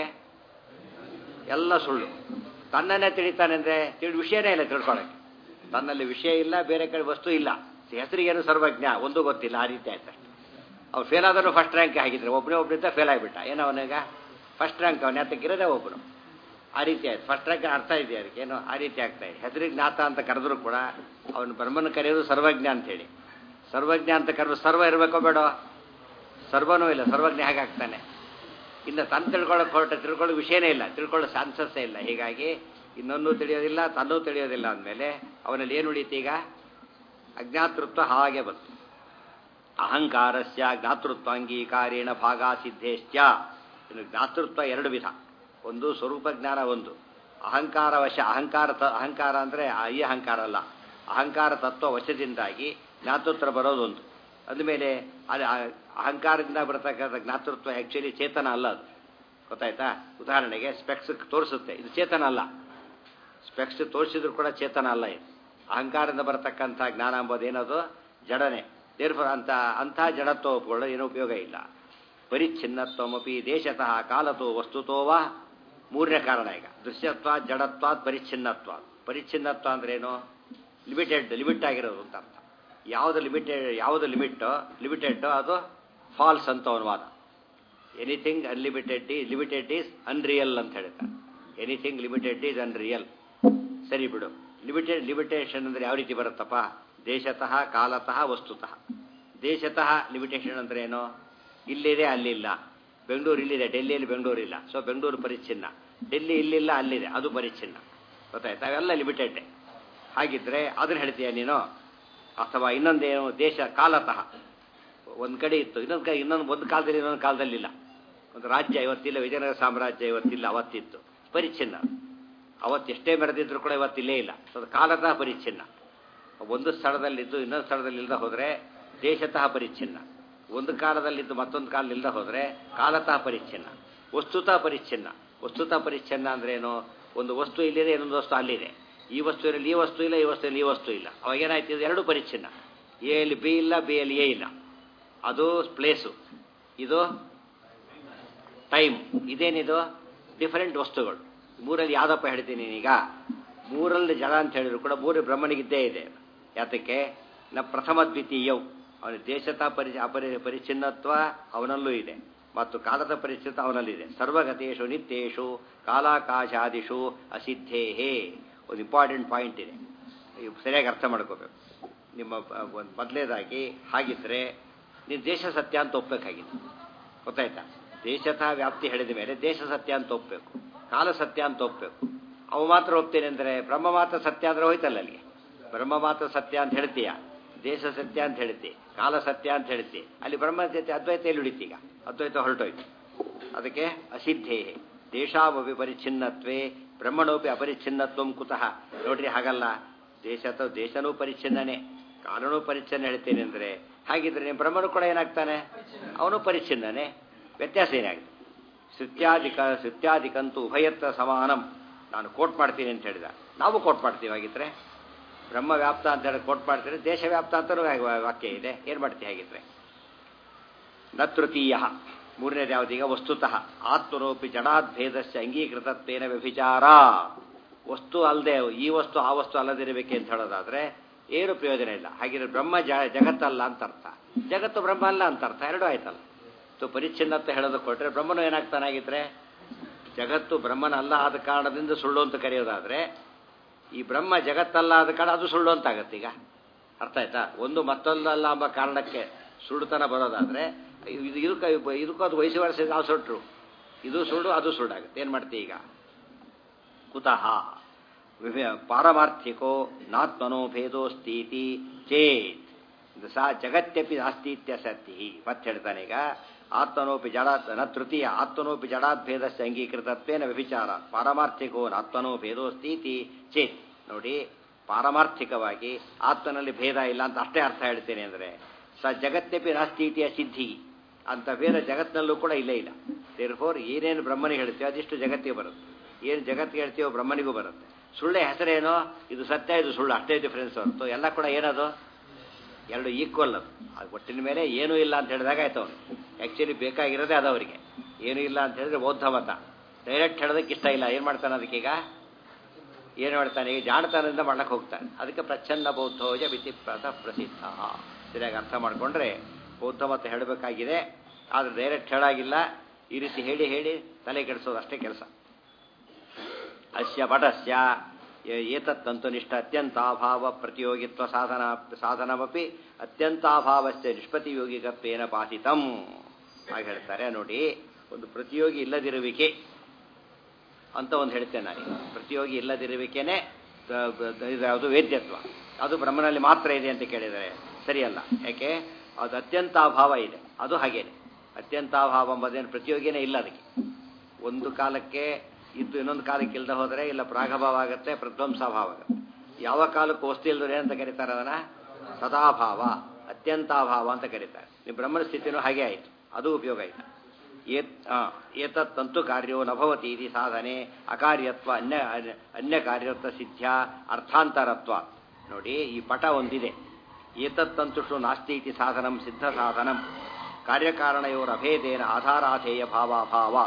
ಎಲ್ಲ ಸುಳ್ಳು ತನ್ನನ್ನೇ ತಿಳಿತಾನೆ ಅಂದರೆ ತಿಳಿ ವಿಷಯನೇ ಇಲ್ಲ ತಿಳ್ಕೊಳಕ್ಕೆ ತನ್ನಲ್ಲಿ ವಿಷಯ ಇಲ್ಲ ಬೇರೆ ಕಡೆ ವಸ್ತು ಇಲ್ಲ ಹೆಸರಿಗೇನು ಸರ್ವಜ್ಞ ಒಂದು ಗೊತ್ತಿಲ್ಲ ಆ ರೀತಿ ಆಯ್ತು ಅವ್ನು ಫೇಲ್ ಆದರೂ ಫಸ್ಟ್ ರ್ಯಾಂಕ್ ಆಗಿದ್ರೆ ಒಬ್ಬನೇ ಒಬ್ಬನಿಂದ ಫೇಲ್ ಆಗಿಬಿಟ್ಟ ಏನೋ ಅವನಿಗ ಫಸ್ಟ್ ರ್ಯಾಂಕ್ ಅವನ ಯಾತಕ್ಕಿರೋದೇ ಒಬ್ಬನು ಆ ರೀತಿ ಆಯ್ತು ಫಸ್ಟ್ ರ್ಯಾಂಕ್ ಅರ್ಥ ಇದೆ ಅದಕ್ಕೆ ಏನೋ ಆ ರೀತಿ ಆಗ್ತಾ ಇದೆ ಹೆಸರಿಗೆ ಜ್ಞಾತ ಅಂತ ಕರೆದ್ರು ಕೂಡ ಅವನು ಬ್ರಹ್ಮನ ಕರೆಯೋದು ಸರ್ವಜ್ಞ ಅಂತ ಹೇಳಿ ಸರ್ವಜ್ಞ ಅಂತ ಕರೆದು ಸರ್ವ ಇರಬೇಕೋ ಬೇಡ ಸರ್ವನೂ ಇಲ್ಲ ಸರ್ವಜ್ಞ ಹೇಗಾಗ್ತಾನೆ ಇನ್ನು ತನ್ನ ತಿಳ್ಕೊಳ್ಳೋಕೆ ಹೊರಟ ತಿಳ್ಕೊಳ್ಳೋ ವಿಷಯನೇ ಇಲ್ಲ ತಿಳ್ಕೊಳ್ಳೋ ಚಾನ್ಸಸ್ಸೇ ಇಲ್ಲ ಹೀಗಾಗಿ ಇನ್ನೊಂದು ತಿಳಿಯೋದಿಲ್ಲ ತನ್ನೂ ತಿಳಿಯೋದಿಲ್ಲ ಅಂದಮೇಲೆ ಅವನಲ್ಲಿ ಏನು ಉಳೀತು ಈಗ ಅಜ್ಞಾತೃತ್ವ ಹಾಗೆ ಬಂತು ಅಹಂಕಾರಸ್ಯ ಜ್ಞಾತೃತ್ವ ಅಂಗೀಕಾರೇಣ ಭಾಗ ಸಿದ್ಧೇಶ್ಚ ಇನ್ನು ಜ್ಞಾತೃತ್ವ ಎರಡು ವಿಧ ಒಂದು ಸ್ವರೂಪ ಜ್ಞಾನ ಒಂದು ಅಹಂಕಾರ ವಶ ಅಹಂಕಾರ ತ ಅಹಂಕಾರ ಅಂದರೆ ಈ ಅಹಂಕಾರ ಅಲ್ಲ ಅಹಂಕಾರ ತತ್ವ ವಶದಿಂದಾಗಿ ಜ್ಞಾತೃತ್ವ ಬರೋದೊಂದು ಅಂದಮೇಲೆ ಅದು ಅಹಂಕಾರದಿಂದ ಬರತಕ್ಕಂಥ ಜ್ಞಾತೃತ್ವ ಆ್ಯಕ್ಚುಲಿ ಚೇತನ ಅಲ್ಲ ಅದು ಗೊತ್ತಾಯ್ತಾ ಉದಾಹರಣೆಗೆ ಸ್ಪೆಕ್ಸ್ ತೋರಿಸುತ್ತೆ ಇದು ಚೇತನ ಅಲ್ಲ ಸ್ಪೆಕ್ಸ್ ತೋರಿಸಿದ್ರು ಕೂಡ ಚೇತನ ಅಲ್ಲ ಇದು ಅಹಂಕಾರದಿಂದ ಬರತಕ್ಕಂಥ ಜ್ಞಾನ ಎಂಬುದೇನದು ಜಡನೆ ದೇರ್ಫರ್ ಅಂತ ಅಂಥ ಜಡತ್ವ ಒಪ್ಕೊಳ್ಳೋ ಏನೂ ಉಪಯೋಗ ಇಲ್ಲ ಪರಿಚ್ಛಿನ್ನತ್ವಮಪಿ ದೇಶತಃ ಕಾಲತೋ ವಸ್ತುತೋವಾ ಮೂರನೇ ಕಾರಣ ಈಗ ದೃಶ್ಯತ್ವ ಜಡತ್ವಾತ್ ಪರಿಚ್ಛಿನ್ನತ್ವ ಪರಿಚ್ಛಿನ್ನತ್ವ ಅಂದ್ರೇನು ಲಿಮಿಟೆಡ್ ಲಿಮಿಟ್ ಆಗಿರೋದು ಅಂತ ಅರ್ಥ ಯಾವುದು ಲಿಮಿಟೆಡ್ ಯಾವುದು ಲಿಮಿಟ್ ಲಿಮಿಟೆಡ್ ಅದು ಫಾಲ್ಸ್ ಅಂತ ಅವನ ವಾದ ಎನಿಥಿಂಗ್ ಅನ್ಲಿಮಿಟೆಡ್ ಈ ಲಿಮಿಟೆಡ್ ಈಸ್ ಅನ್ರಿಯಲ್ ಅಂತ ಹೇಳ್ತಾರೆ ಎನಿಥಿಂಗ್ ಲಿಮಿಟೆಡ್ ಈಸ್ ಅನ್ರಿಯಲ್ ಸರಿ ಬಿಡು ಲಿಮಿಟೆಡ್ ಲಿಮಿಟೇಷನ್ ಅಂದರೆ ಯಾವ ರೀತಿ ಬರುತ್ತಪ್ಪ ದೇಶತಃ ಕಾಲತಃ ವಸ್ತುತಃ ದೇಶತಃ ಲಿಮಿಟೇಷನ್ ಅಂದ್ರೆ ಏನು ಇಲ್ಲಿದೆ ಅಲ್ಲಿಲ್ಲ ಬೆಂಗಳೂರು ಇಲ್ಲಿದೆ ಡೆಲ್ಲಿಯಲ್ಲಿ ಬೆಂಗಳೂರು ಇಲ್ಲ ಸೊ ಬೆಂಗಳೂರು ಪರಿಚ್ಛಿನ್ನ ಡೆಲ್ಲಿ ಇಲ್ಲಿಲ್ಲ ಅಲ್ಲಿದೆ ಅದು ಪರಿಚ್ಛಿನ್ನ ಗೊತ್ತಾಯ್ತಾ ಅವೆಲ್ಲ ಲಿಮಿಟೆಡ್ ಹಾಗಿದ್ರೆ ಅದನ್ನ ಹೇಳ್ತೀಯ ನೀನು ಅಥವಾ ಇನ್ನೊಂದೇನು ದೇಶ ಕಾಲತಃ ಒಂದು ಕಡೆ ಇತ್ತು ಇನ್ನೊಂದು ಕಡೆ ಇನ್ನೊಂದು ಒಂದು ಕಾಲದಲ್ಲಿ ಇನ್ನೊಂದು ಕಾಲದಲ್ಲಿಲ್ಲ ಒಂದು ರಾಜ್ಯ ಇವತ್ತಿಲ್ಲ ವಿಜಯನಗರ ಸಾಮ್ರಾಜ್ಯ ಇವತ್ತಿಲ್ಲ ಅವತ್ತಿತ್ತು ಪರಿಚ್ಛಿನ್ನ ಅವತ್ತು ಎಷ್ಟೇ ಮೆರೆದಿದ್ರು ಕೂಡ ಇವತ್ತಿಲ್ಲೇ ಇಲ್ಲ ಅದು ಕಾಲತಃ ಪರಿಚ್ಛಿನ್ನ ಒಂದು ಸ್ಥಳದಲ್ಲಿದ್ದು ಇನ್ನೊಂದು ಸ್ಥಳದಲ್ಲಿ ಇಲ್ಲದೆ ಹೋದರೆ ದೇಶತಃ ಪರಿಚ್ಛಿನ್ನ ಒಂದು ಕಾಲದಲ್ಲಿದ್ದು ಮತ್ತೊಂದು ಕಾಲ ಇಲ್ಲದೆ ಹೋದರೆ ಕಾಲತಃ ಪರಿಚ್ಛಿನ್ನ ವಸ್ತುತಃ ಪರಿಚ್ಛಿನ್ನ ವಸ್ತುತಃ ಪರಿಚ್ಛಿನ್ನ ಅಂದ್ರೇನು ಒಂದು ವಸ್ತು ಇಲ್ಲಿದೆ ಇನ್ನೊಂದು ವಸ್ತು ಅಲ್ಲಿದೆ ಈ ವಸ್ತುವಿನಲ್ಲಿ ಈ ವಸ್ತು ಇಲ್ಲ ಈ ವಸ್ತುವಿನಲ್ಲಿ ಈ ವಸ್ತು ಇಲ್ಲ ಅವಾಗ ಏನಾಯ್ತು ಇದು ಎರಡು ಪರಿಚ್ಛಿನ್ನ ಎ ಅಲ್ಲಿ ಬಿ ಇಲ್ಲ ಬಿ ಅಲ್ಲಿ ಎ ಇಲ್ಲ ಅದು ಪ್ಲೇಸು ಇದು ಟೈಮ್ ಇದೇನಿದು ಡಿಫರೆಂಟ್ ವಸ್ತುಗಳು ಮೂರಲ್ಲಿ ಯಾವ್ದಪ್ಪ ಹೇಳ್ತೀನಿ ಈಗ ಮೂರಲ್ಲಿ ಜಡ ಅಂತ ಹೇಳಿದ್ರು ಕೂಡ ಮೂರು ಬ್ರಹ್ಮನಿಗಿದ್ದೇ ಇದೆ ಯಾತಕ್ಕೆ ನ ಪ್ರಥಮ ದ್ವಿತೀಯವು ಅವನ ದೇಶದ ಪರಿ ಅಪರಿ ಪರಿಚ್ಛಿನ್ನತ್ವ ಅವನಲ್ಲೂ ಇದೆ ಮತ್ತು ಕಾಲದ ಪರಿಚ್ಛಿನ್ನ ಅವನಲ್ಲಿದೆ ಸರ್ವಗತೇಶು ನಿತ್ಯೇಶು ಕಾಲಾಕಾಶಾದಿಷು ಅಸಿದ್ಧೇಹೇ ಒಂದು ಇಂಪಾರ್ಟೆಂಟ್ ಪಾಯಿಂಟ್ ಇದೆ ನೀವು ಸರಿಯಾಗಿ ಅರ್ಥ ಮಾಡ್ಕೋಬೇಕು ನಿಮ್ಮ ಒಂದು ಮೊದಲೇದಾಗಿ ಹಾಗಿದ್ರೆ ನೀವು ದೇಶ ಸತ್ಯ ಅಂತ ಒಪ್ಪಬೇಕಾಗಿತ್ತು ಗೊತ್ತಾಯ್ತಾ ದೇಶತಃ ವ್ಯಾಪ್ತಿ ಹೇಳಿದ ಮೇಲೆ ದೇಶ ಸತ್ಯ ಅಂತ ಒಪ್ಪಬೇಕು ಕಾಲ ಸತ್ಯ ಅಂತ ಒಪ್ಪಬೇಕು ಅವು ಮಾತ್ರ ಒಪ್ತೇನೆ ಅಂದರೆ ಬ್ರಹ್ಮ ಮಾತ್ರ ಸತ್ಯ ಅಂದ್ರೆ ಹೋಯ್ತಲ್ಲ ಅಲ್ಲಿಗೆ ಬ್ರಹ್ಮ ಮಾತ್ರ ಸತ್ಯ ಅಂತ ಹೇಳ್ತೀಯ ದೇಶ ಸತ್ಯ ಅಂತ ಹೇಳ್ತಿ ಕಾಲ ಸತ್ಯ ಅಂತ ಹೇಳ್ತಿ ಅಲ್ಲಿ ಬ್ರಹ್ಮ ಜೊತೆ ಅದ್ವೈತ ಎಲ್ಲಿ ಉಳಿತೀಗ ಅದ್ವೈತ ಹೊರಟೋಯ್ತು ಅದಕ್ಕೆ ಅಸಿದ್ಧೇ ದೇಶಾವಪಿ ಪರಿಚ್ಛಿನ್ನತ್ವೇ ಬ್ರಹ್ಮಣೋಪಿ ಅಪರಿಚ್ಛಿನ್ನತ್ವಂ ಕುತಃ ನೋಡ್ರಿ ಹಾಗಲ್ಲ ದೇಶ ಅಥವಾ ದೇಶನೂ ಪರಿಚ್ಛಿನ್ನನೆ ಕಾಲನೂ ಪರಿಚ್ಛಿನ್ನ ಹೇಳ್ತೇನೆ ಅಂದರೆ ಹಾಗಿದ್ರೆ ನೀವು ಬ್ರಹ್ಮನು ಕೂಡ ಏನಾಗ್ತಾನೆ ಅವನು ಪರಿಚ್ಛಿನ್ನನೆ ವ್ಯತ್ಯಾಸ ಏನಾಗಿದೆ ಶ್ರುತ್ಯಾಧಿಕ ಶ್ರುತ್ಯಾಧಿಕಂತೂ ಉಭಯತ್ರ ಸಮಾನಂ ನಾನು ಕೋಟ್ ಮಾಡ್ತೀನಿ ಅಂತ ಹೇಳಿದ ನಾವು ಕೋಟ್ ಮಾಡ್ತೀವಿ ಹಾಗಿದ್ರೆ ಬ್ರಹ್ಮ ವ್ಯಾಪ್ತ ಅಂತ ಹೇಳಿ ಕೋಟ್ ಮಾಡ್ತೀರಿ ದೇಶ ವ್ಯಾಪ್ತ ಅಂತಲೂ ವಾಕ್ಯ ಇದೆ ಏನು ಮಾಡ್ತೀವಿ ಹಾಗಿದ್ರೆ ನ ತೃತೀಯ ಮೂರನೇದು ಯಾವುದೀಗ ವಸ್ತುತಃ ಆತ್ಮನೋಪಿ ಜಡಾದ್ಭೇದಸ್ಯ ಅಂಗೀಕೃತತ್ವೇನ ವ್ಯಭಿಚಾರ ವಸ್ತು ಅಲ್ಲದೆ ಈ ವಸ್ತು ಆ ವಸ್ತು ಅಲ್ಲದಿರಬೇಕೆ ಅಂತ ಹೇಳೋದಾದ್ರೆ ಏನು ಪ್ರಯೋಜನ ಇಲ್ಲ ಹಾಗಿದ್ರೆ ಬ್ರಹ್ಮ ಜ ಜಗತ್ತಲ್ಲ ಅಂತ ಅರ್ಥ ಜಗತ್ತು ಬ್ರಹ್ಮ ಅಲ್ಲ ಅಂತ ಅರ್ಥ ಎರಡೂ ಆಯ್ತಲ್ಲ ಸೊ ಪರಿಚ್ಛಿನ್ನತೆ ಹೇಳೋದು ಕೊಟ್ಟರೆ ಬ್ರಹ್ಮನು ಏನಾಗ್ತಾನಾಗಿದ್ರೆ ಜಗತ್ತು ಬ್ರಹ್ಮನ ಅಲ್ಲ ಆದ ಕಾರಣದಿಂದ ಸುಳ್ಳು ಅಂತ ಕರೆಯೋದಾದ್ರೆ ಈ ಬ್ರಹ್ಮ ಜಗತ್ತಲ್ಲ ಆದ ಕಾರಣ ಅದು ಸುಳ್ಳು ಅಂತ ಆಗತ್ತೆ ಈಗ ಅರ್ಥ ಆಯ್ತಾ ಒಂದು ಮತ್ತೊಂದಲ್ಲ ಎಂಬ ಕಾರಣಕ್ಕೆ ಸುಳ್ಳುತನ ಬರೋದಾದ್ರೆ ಇದು ಇದಕ್ಕೆ ಇದಕ್ಕೂ ಅದು ವಯಸ್ಸು ವರ್ಷ ನಾವು ಸುಟ್ರು ಇದು ಸುಳ್ಳು ಅದು ಸುಳ್ಳಾಗುತ್ತೆ ಏನು ಮಾಡ್ತೀವಿ ಈಗ ಕುತಃ ವಿಭ- ಪಾರಮಾರ್ಥಿಕೋ ನಾತ್ಮನೋ ಭೇದೋಸ್ತೀತಿ ಚೇತ್ ಇದು ಸಾ ಜಗತ್ಯಪಿ ನಾಸ್ತೀತ್ಯ ಸತ್ತಿ ಮತ್ತೆ ಹೇಳ್ತಾನೆ ಈಗ ಆತ್ಮನೋಪಿ ಜಡ ನ ತೃತೀಯ ಆತ್ಮನೋಪಿ ಜಡಾದ್ಭೇದಸ್ಯ ಅಂಗೀಕೃತತ್ವೇನ ವ್ಯಭಿಚಾರ ಪಾರಮಾರ್ಥಿಕೋ ನಾತ್ಮನೋ ಭೇದೋಸ್ತೀತಿ ಚೇತ್ ನೋಡಿ ಪಾರಮಾರ್ಥಿಕವಾಗಿ ಆತ್ಮನಲ್ಲಿ ಭೇದ ಇಲ್ಲ ಅಂತ ಅಷ್ಟೇ ಅರ್ಥ ಹೇಳ್ತೇನೆ ಅಂದರೆ ಸ ಜಗತ್ಯಪಿ ನಾಸ್ತೀತಿಯ ಸಿದ್ಧಿ ಅಂತ ಭೇದ ಜಗತ್ತಿನಲ್ಲೂ ಕೂಡ ಇಲ್ಲೇ ಇಲ್ಲ ದೇರ್ಫೋರ್ ಏನೇನು ಬ್ರಹ್ಮನಿಗೆ ಹೇಳ್ತೀವೋ ಅದಿಷ್ಟು ಜಗತ್ತಿಗೆ ಬರುತ್ತೆ ಏನು ಜಗತ್ತಿಗೆ ಹೇಳ್ತೀವೋ ಬ್ರಹ್ಮನಿಗೂ ಬರುತ್ತೆ ಸುಳ್ಳೆ ಹೆಸರೇನೋ ಇದು ಸತ್ಯ ಇದು ಸುಳ್ಳು ಅಷ್ಟೇ ಡಿಫರೆನ್ಸ್ ಹೊರತು ಎಲ್ಲ ಕೂಡ ಏನದು ಎರಡು ಈಕ್ವಲ್ ಅದು ಅದು ಒಟ್ಟಿನ ಮೇಲೆ ಏನೂ ಇಲ್ಲ ಅಂತ ಹೇಳಿದಾಗ ಆಯ್ತು ಅವನು ಆ್ಯಕ್ಚುಲಿ ಬೇಕಾಗಿರೋದೇ ಅದು ಅವರಿಗೆ ಏನೂ ಇಲ್ಲ ಅಂತ ಹೇಳಿದ್ರೆ ಬೌದ್ಧ ಮತ ಡೈರೆಕ್ಟ್ ಹೇಳೋದಕ್ಕೆ ಇಷ್ಟ ಇಲ್ಲ ಏನು ಮಾಡ್ತಾನೆ ಅದಕ್ಕೀಗ ಏನು ಮಾಡ್ತಾನೆ ಈಗ ಜಾಣತನದಿಂದ ಮಾಡಕ್ಕೆ ಹೋಗ್ತಾನೆ ಅದಕ್ಕೆ ಪ್ರಚ್ಛನ್ನ ಬೌದ್ಧೋಜ ವಿಚಿಪ್ರತ ಪ್ರಸಿದ್ಧ ಸರಿಯಾಗಿ ಅರ್ಥ ಮಾಡಿಕೊಂಡ್ರೆ ಬೌದ್ಧ ಮತ ಹೇಳಬೇಕಾಗಿದೆ ಆದರೆ ಡೈರೆಕ್ಟ್ ಹೇಳಾಗಿಲ್ಲ ಈ ರೀತಿ ಹೇಳಿ ಹೇಳಿ ತಲೆ ಕೆಡಿಸೋದು ಅಷ್ಟೇ ಕೆಲಸ ಅಸ್ಯ ಪಟಸ್ಯ ಏತತ್ತಂತು ನಿಷ್ಠ ಅತ್ಯಂತಾಭಾವ ಪ್ರತಿಯೋಗಿತ್ವ ಸಾಧನ ಸಾಧನಮಪಿ ಅತ್ಯಂತಾಭಾವಸ್ಯ ನಿಷ್ಪತಿಯೋಗಿಕತ್ವೇನ ಪಾಸಿತಂ ಹಾಗೆ ಹೇಳ್ತಾರೆ ನೋಡಿ ಒಂದು ಪ್ರತಿಯೋಗಿ ಇಲ್ಲದಿರುವಿಕೆ ಅಂತ ಒಂದು ಹೇಳ್ತೇನೆ ನಾನು ಪ್ರತಿಯೋಗಿ ಇಲ್ಲದಿರುವಿಕೆನೇ ದ- ದ- ಇದು ಯಾವುದು ವೇದ್ಯತ್ವ ಅದು ಬ್ರಹ್ಮನಲ್ಲಿ ಮಾತ್ರ ಇದೆ ಅಂತ ಕೇಳಿದರೆ ಸರಿಯಲ್ಲ ಯಾಕೆ ಅದು ಅತ್ಯಂತಾಭಾವ ಇದೆ ಅದು ಹಾಗೇನೆ ಅತ್ಯಂತಾಭಾವ ಎಂಬುದೇನು ಪ್ರತಿಯೋಗಿನೇ ಇಲ್ಲ ಅದಕ್ಕೆ ಒಂದು ಕಾಲಕ್ಕೆ ಇದ್ದು ಇನ್ನೊಂದು ಕಾಲಕ್ಕೆ ಇಲ್ಲದೆ ಹೋದರೆ ಇಲ್ಲ ಪ್ರಾಗಭಾವ ಆಗುತ್ತೆ ಪ್ರಧ್ವಂಸಭಾವ ಆಗುತ್ತೆ ಯಾವ ಕಾಲಕ್ಕೂ ವಸ್ತು ಇಲ್ಲದ್ರೆ ಏನಂತ ಕರೀತಾರೆ ಅದನ್ನ ಸದಾಭಾವ ಅತ್ಯಂತಾಭಾವ ಅಂತ ಕರೀತಾರೆ ನೀವು ಬ್ರಹ್ಮನ ಸ್ಥಿತಿನೂ ಹಾಗೆ ಆಯಿತು ಅದು ಉಪಯೋಗ ಆಯಿತು ಏತ್ ಆ, ಏತತ್ತಂತು ಕಾರ್ಯೋ ನಭವತಿ ಇತಿ ಸಾಧನೆ ಅಕಾರ್ಯತ್ವ ಅನ್ಯ ಅನ್ಯ ಕಾರ್ಯತ್ವ ಸಿದ್ಧ್ಯ ಅರ್ಥಾಂತರತ್ವ ನೋಡಿ ಈ ಪಟ ಒಂದಿದೆ ಏತತ್ತಂತುಷು ನಾಸ್ತಿ ಇತಿ ಸಾಧನಂ ಸಿದ್ಧ ಸಾಧನಂ ಕಾರ್ಯಕಾರಣಯೋರ ಅಭೇದೇನ ಆಧಾರಾಧೇಯ ಭಾವಾಭಾವ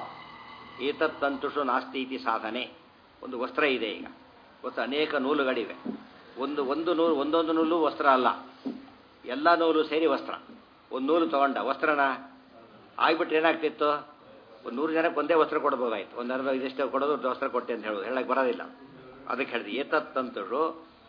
ಏತತ್ತಂತುಷು ನಾಸ್ತಿ ಇತಿ ಸಾಧನೆ ಒಂದು ವಸ್ತ್ರ ಇದೆ ಈಗ ವಸ್ತ್ರ ಅನೇಕ ನೂಲುಗಳಿವೆ ಒಂದು ಒಂದು ನೂಲು ಒಂದೊಂದು ನೂಲು ವಸ್ತ್ರ ಅಲ್ಲ ಎಲ್ಲ ನೂಲು ಸೇರಿ ವಸ್ತ್ರ ಒಂದು ನೂಲು ತಗೊಂಡ ವಸ್ತ್ರನ ಆಗ್ಬಿಟ್ರೆ ಏನಾಗ್ತಿತ್ತು ಒಂದು ನೂರು ಜನಕ್ಕೆ ಒಂದೇ ವಸ್ತ್ರ ಕೊಡ್ಬೋದಾಯ್ತು ಒಂದು ಅರ್ಧ ಇದಿಷ್ಟು ಕೊಡೋದು ಒಂದು ವಸ್ತ್ರ ಕೊಟ್ಟೆ ಅಂತ ಹೇಳೋದು ಹೇಳಕ್ಕೆ ಬರೋದಿಲ್ಲ ಅದಕ್ಕೆ ಹೇಳಿದೆ ಏತತ್ತಂತರು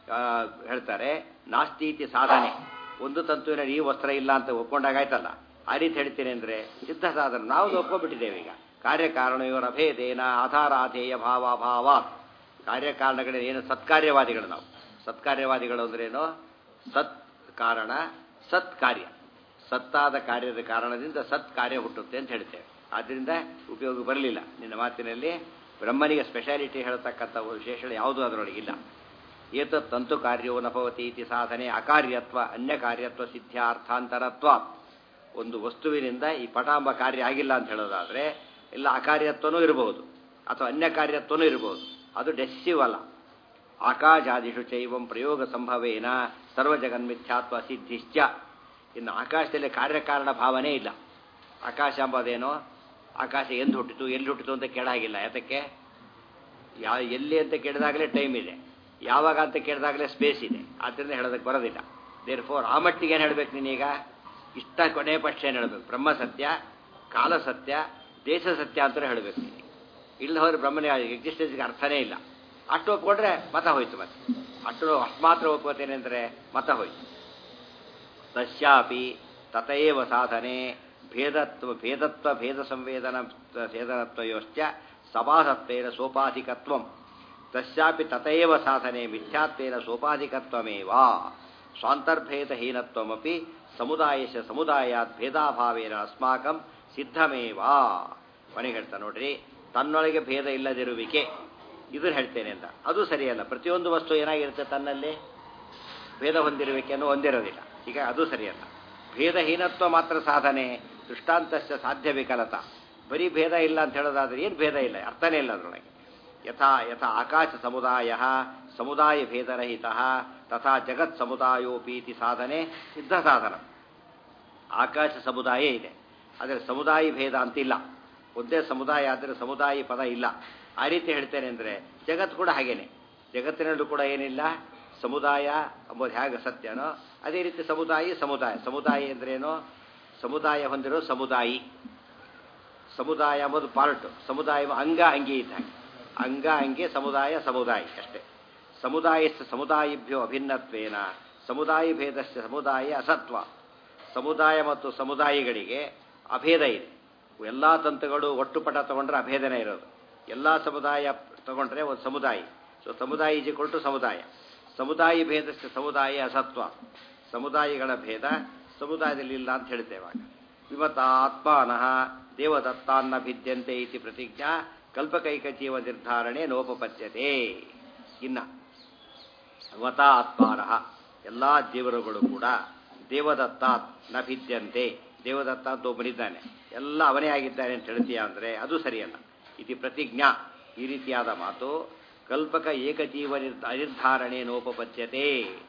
ಹೇಳ್ತಾರೆ ನಾಸ್ತೀತಿ ಸಾಧನೆ ಒಂದು ತಂತುವಿನ ಈ ವಸ್ತ್ರ ಇಲ್ಲ ಅಂತ ಒಪ್ಕೊಂಡಾಗಾಯ್ತಲ್ಲ ಆ ರೀತಿ ಹೇಳ್ತೀನಿ ಅಂದರೆ ಸಿದ್ಧ ಸಾಧನ ನಾವು ಒಪ್ಕೊಂಡ್ಬಿಟ್ಟಿದ್ದೇವೆ ಈಗ ಕಾರ್ಯಕಾರಣ ಇವರ ಅಭೇದೇನ ಆಧಾರಾಧೇಯ ಭಾವ ಭಾವ ಕಾರ್ಯಕಾರಣಗಳ ಏನು ಸತ್ಕಾರ್ಯವಾದಿಗಳು ನಾವು ಸತ್ಕಾರ್ಯವಾದಿಗಳು ಅಂದ್ರೇನು ಸತ್ ಕಾರಣ ಸತ್ ಕಾರ್ಯ ಸತ್ತಾದ ಕಾರ್ಯದ ಕಾರಣದಿಂದ ಸತ್ ಕಾರ್ಯ ಹುಟ್ಟುತ್ತೆ ಅಂತ ಹೇಳ್ತೇವೆ ಆದ್ದರಿಂದ ಉಪಯೋಗ ಬರಲಿಲ್ಲ ನಿನ್ನ ಮಾತಿನಲ್ಲಿ ಬ್ರಹ್ಮನಿಗೆ ಸ್ಪೆಷಾಲಿಟಿ ಹೇಳ್ತಕ್ಕಂಥ ವಿಶೇಷಣ ಯಾವುದೂ ಅದರೊಳಗಿಲ್ಲ ಏತತ್ ತಂತು ಕಾರ್ಯೋ ನಭವತಿ ಇತಿ ಸಾಧನೆ ಅಕಾರ್ಯತ್ವ ಅನ್ಯ ಕಾರ್ಯತ್ವ ಸಿದ್ಧಾರ್ಥಾಂತರತ್ವ ಒಂದು ವಸ್ತುವಿನಿಂದ ಈ ಪಟಾಂಬ ಕಾರ್ಯ ಆಗಿಲ್ಲ ಅಂತ ಹೇಳೋದಾದ್ರೆ ಇಲ್ಲ ಅಕಾರ್ಯತ್ವನೂ ಇರಬಹುದು ಅಥವಾ ಅನ್ಯ ಕಾರ್ಯತ್ವನೂ ಇರಬಹುದು ಅದು ಡೆಸಿಸಿವ್ ಅಲ್ಲ ಆಕಾಶಾದಿಷು ಚೈವಂ ಪ್ರಯೋಗ ಸಂಭವೇನ ಸರ್ವಜಗನ್ಮಿಥ್ಯಾತ್ವ ಸಿದ್ಧಿಶ್ಚ ಇನ್ನು ಆಕಾಶದಲ್ಲಿ ಕಾರ್ಯಕಾರಣ ಭಾವನೆ ಇಲ್ಲ ಆಕಾಶ ಎಂಬುದೇನೋ ಆಕಾಶ ಎಂದು ಹುಟ್ಟಿತು ಎಲ್ಲಿ ಹುಟ್ಟಿತು ಅಂತ ಕೇಳಾಗಿಲ್ಲ ಯಾತಕ್ಕೆ ಯಾ ಎಲ್ಲಿ ಅಂತ ಕೇಳಿದಾಗಲೇ ಟೈಮ್ ಇದೆ ಯಾವಾಗ ಅಂತ ಕೇಳಿದಾಗಲೇ ಸ್ಪೇಸ್ ಇದೆ ಆದ್ದರಿಂದ ಹೇಳೋದಕ್ಕೆ ಬರೋದಿಲ್ಲ ದೇರ್ ಫೋರ್ ಆ ಮಟ್ಟಿಗೆ ಏನು ಹೇಳ್ಬೇಕು ನೀನೀಗ ಇಷ್ಟ ಕೊನೆ ಪಕ್ಷ ಏನು ಹೇಳಬೇಕು ಬ್ರಹ್ಮ ಸತ್ಯ ಕಾಲ ಸತ್ಯ ದೇಶ ಸತ್ಯ ಅಂತಲೇ ಹೇಳಬೇಕು ನೀನು ಇಲ್ಲ ಹೋದ್ರೆ ಬ್ರಹ್ಮನ ಎಕ್ಸಿಸ್ಟೆನ್ಸ್ಗೆ ಅರ್ಥನೇ ಇಲ್ಲ ಅಷ್ಟು ಒಪ್ಕೊಂಡ್ರೆ ಮತ ಹೋಯ್ತು ಮತ್ತೆ ಅಷ್ಟು ಅಷ್ಟು ಮಾತ್ರ ಒಪ್ಕೋತೇನೆ ಅಂದರೆ ಮತ ಹೋಯ್ತು ತಸ್ಯಾಪಿ ತತಯೇವ ಸಾಧನೆ ಭೇದತ್ವ ಭೇದತ್ವ ಭೇದ ಸಂವೇದನ ಭೇದನತ್ವಯೋಶ್ಚ ಸಮಾಸತ್ವೇನ ಸೋಪಾಧಿಕತ್ವಂ ತಸ್ಯಾಪಿ ತತಯೇವ ಸಾಧನೆ ಮಿಥ್ಯಾತ್ವೇನ ಸೋಪಾಧಿಕತ್ವಮೇವ ಸ್ವಾಂತರ್ಭೇದಹೀನತ್ವಮಪಿ ಸಮುದಾಯಶ ಸಮುದಾಯಾತ್ ಭೇದಾಭಾವೇನ ಅಸ್ಮಾಕಂ ಸಿದ್ಧಮೇವ ಕೊನೆಗೆ ಹೇಳ್ತಾ ನೋಡ್ರಿ ತನ್ನೊಳಗೆ ಭೇದ ಇಲ್ಲದಿರುವಿಕೆ ಇದನ್ನು ಹೇಳ್ತೇನೆ ಅಂತ ಅದು ಸರಿಯಲ್ಲ ಪ್ರತಿಯೊಂದು ವಸ್ತು ಏನಾಗಿರುತ್ತೆ ತನ್ನಲ್ಲಿ ಭೇದ ಹೊಂದಿರುವಿಕೆಯನ್ನು ಹೊಂದಿರೋದಿಲ್ಲ ಈಗ ಅದು ಸರಿಯಲ್ಲ ಭೇದಹೀನತ್ವ ಮಾತ್ರ ಸಾಧನೆ ದೃಷ್ಟಾಂತಸ್ಯ ಸಾಧ್ಯ ವಿಕಲತ ಬರೀ ಭೇದ ಇಲ್ಲ ಅಂತ ಹೇಳೋದಾದ್ರೆ ಏನು ಭೇದ ಇಲ್ಲ ಅರ್ಥನೇ ಇಲ್ಲ ಅದರೊಳಗೆ ಯಥಾ ಯಥಾ ಆಕಾಶ ಸಮುದಾಯ ಸಮುದಾಯ ಭೇದರಹಿತ ತಥಾ ಜಗತ್ ಸಮುದಾಯೋಪೀತಿ ಸಾಧನೆ ಸಿದ್ಧ ಸಾಧನ ಆಕಾಶ ಸಮುದಾಯ ಇದೆ ಆದರೆ ಸಮುದಾಯ ಭೇದ ಅಂತಿಲ್ಲ ಒಂದೇ ಸಮುದಾಯ ಆದರೆ ಸಮುದಾಯ ಪದ ಇಲ್ಲ ಆ ರೀತಿ ಹೇಳ್ತೇನೆ ಅಂದರೆ ಜಗತ್ತು ಕೂಡ ಹಾಗೇನೆ ಜಗತ್ತಿನಲ್ಲೂ ಕೂಡ ಏನಿಲ್ಲ ಸಮುದಾಯ ಎಂಬುದು ಹೇಗೆ ಸತ್ಯನೋ ಅದೇ ರೀತಿ ಸಮುದಾಯಿ ಸಮುದಾಯ ಸಮುದಾಯ ಅಂದ್ರೇನು ಸಮುದಾಯ ಹೊಂದಿರೋ ಸಮುದಾಯಿ ಸಮುದಾಯ ಎಂಬುದು ಪಾರ್ಟ್ ಸಮುದಾಯ ಅಂಗ ಅಂಗಿ ಇದ್ದಾಗ ಅಂಗ ಅಂಗಿ ಸಮುದಾಯ ಸಮುದಾಯ ಅಷ್ಟೇ ಸಮುದಾಯ ಸಮುದಾಯಭ್ಯೋ ಅಭಿನ್ನತ್ವೇನ ಸಮುದಾಯ ಭೇದಸ್ಯ ಸಮುದಾಯ ಅಸತ್ವ ಸಮುದಾಯ ಮತ್ತು ಸಮುದಾಯಗಳಿಗೆ ಅಭೇದ ಇದೆ ಎಲ್ಲ ತಂತುಗಳು ಒಟ್ಟು ಪಟ ತಗೊಂಡ್ರೆ ಅಭೇದನೆ ಇರೋದು ಎಲ್ಲ ಸಮುದಾಯ ತಗೊಂಡ್ರೆ ಒಂದು ಸಮುದಾಯ ಸೊ ಸಮುದಾಯ ಇಜಿಕೊಳ್ಟು ಸಮುದಾಯ ಸಮುದಾಯ ಭೇದಸ್ಯ ಸಮುದಾಯ ಅಸತ್ವ ಸಮುದಾಯಗಳ ಭೇದ ಸಮುದಾಯದಲ್ಲಿ ಇಲ್ಲ ಅಂತ ಹೇಳ್ತೇವೆ ಆಗ ವಿಮತ ಆತ್ಮಾನಃ ದೇವದತ್ತಾನ್ನ ಭಿದ್ಯಂತೆ ಇತಿ ಪ್ರತಿಜ್ಞಾ ಕಲ್ಪಕೈಕ ಜೀವ ನಿರ್ಧಾರಣೆ ನೋಪಪದ್ಯತೆ ಇನ್ನ ಮತ ಆತ್ಮಾನಃ ಎಲ್ಲ ಜೀವರುಗಳು ಕೂಡ ದೇವದತ್ತ ನ ಭಿದ್ಯಂತೆ ದೇವದತ್ತ ಅಂತ ಒಬ್ಬನಿದ್ದಾನೆ ಎಲ್ಲ ಅವನೇ ಆಗಿದ್ದಾನೆ ಅಂತ ಹೇಳ್ತೀಯ ಅಂದರೆ ಅದು ಸರಿಯಲ್ಲ ಇತಿ ಪ್ರತಿಜ್ಞಾ ಈ ರೀತಿಯಾದ ಮಾತು ಕಲ್ಪಕ ಏಕಜೀವ ನಿರ್ಧ ನಿರ್ಧಾರಣೆ ನೋಪಪದ್ಯತೆ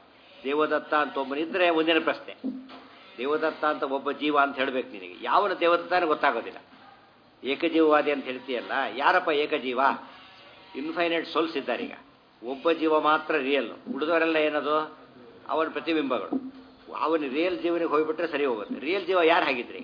ದೇವದತ್ತ ಅಂತ ಒಬ್ಬನಿದ್ರೆ ಮುಂದಿನ ಪ್ರಶ್ನೆ ದೇವದತ್ತ ಅಂತ ಒಬ್ಬ ಜೀವ ಅಂತ ಹೇಳ್ಬೇಕು ನಿನಗೆ ಯಾವನ ದೇವದತ್ತಾನೆ ಗೊತ್ತಾಗೋದಿಲ್ಲ ಏಕಜೀವವಾದಿ ಅಂತ ಹೇಳ್ತೀಯಲ್ಲ ಯಾರಪ್ಪ ಏಕಜೀವ ಇನ್ಫೈನೈಟ್ ಸೋಲ್ಸ್ ಇದ್ದಾರೆ ಈಗ ಒಬ್ಬ ಜೀವ ಮಾತ್ರ ರಿಯಲ್ ಉಳಿದವರೆಲ್ಲ ಏನದು ಅವನ ಪ್ರತಿಬಿಂಬಗಳು ಅವನ ರಿಯಲ್ ಜೀವನಿಗೆ ಹೋಗ್ಬಿಟ್ರೆ ಸರಿ ಹೋಗುತ್ತೆ ರಿಯಲ್ ಜೀವ ಯಾರು ಹಾಗಿದ್ರಿ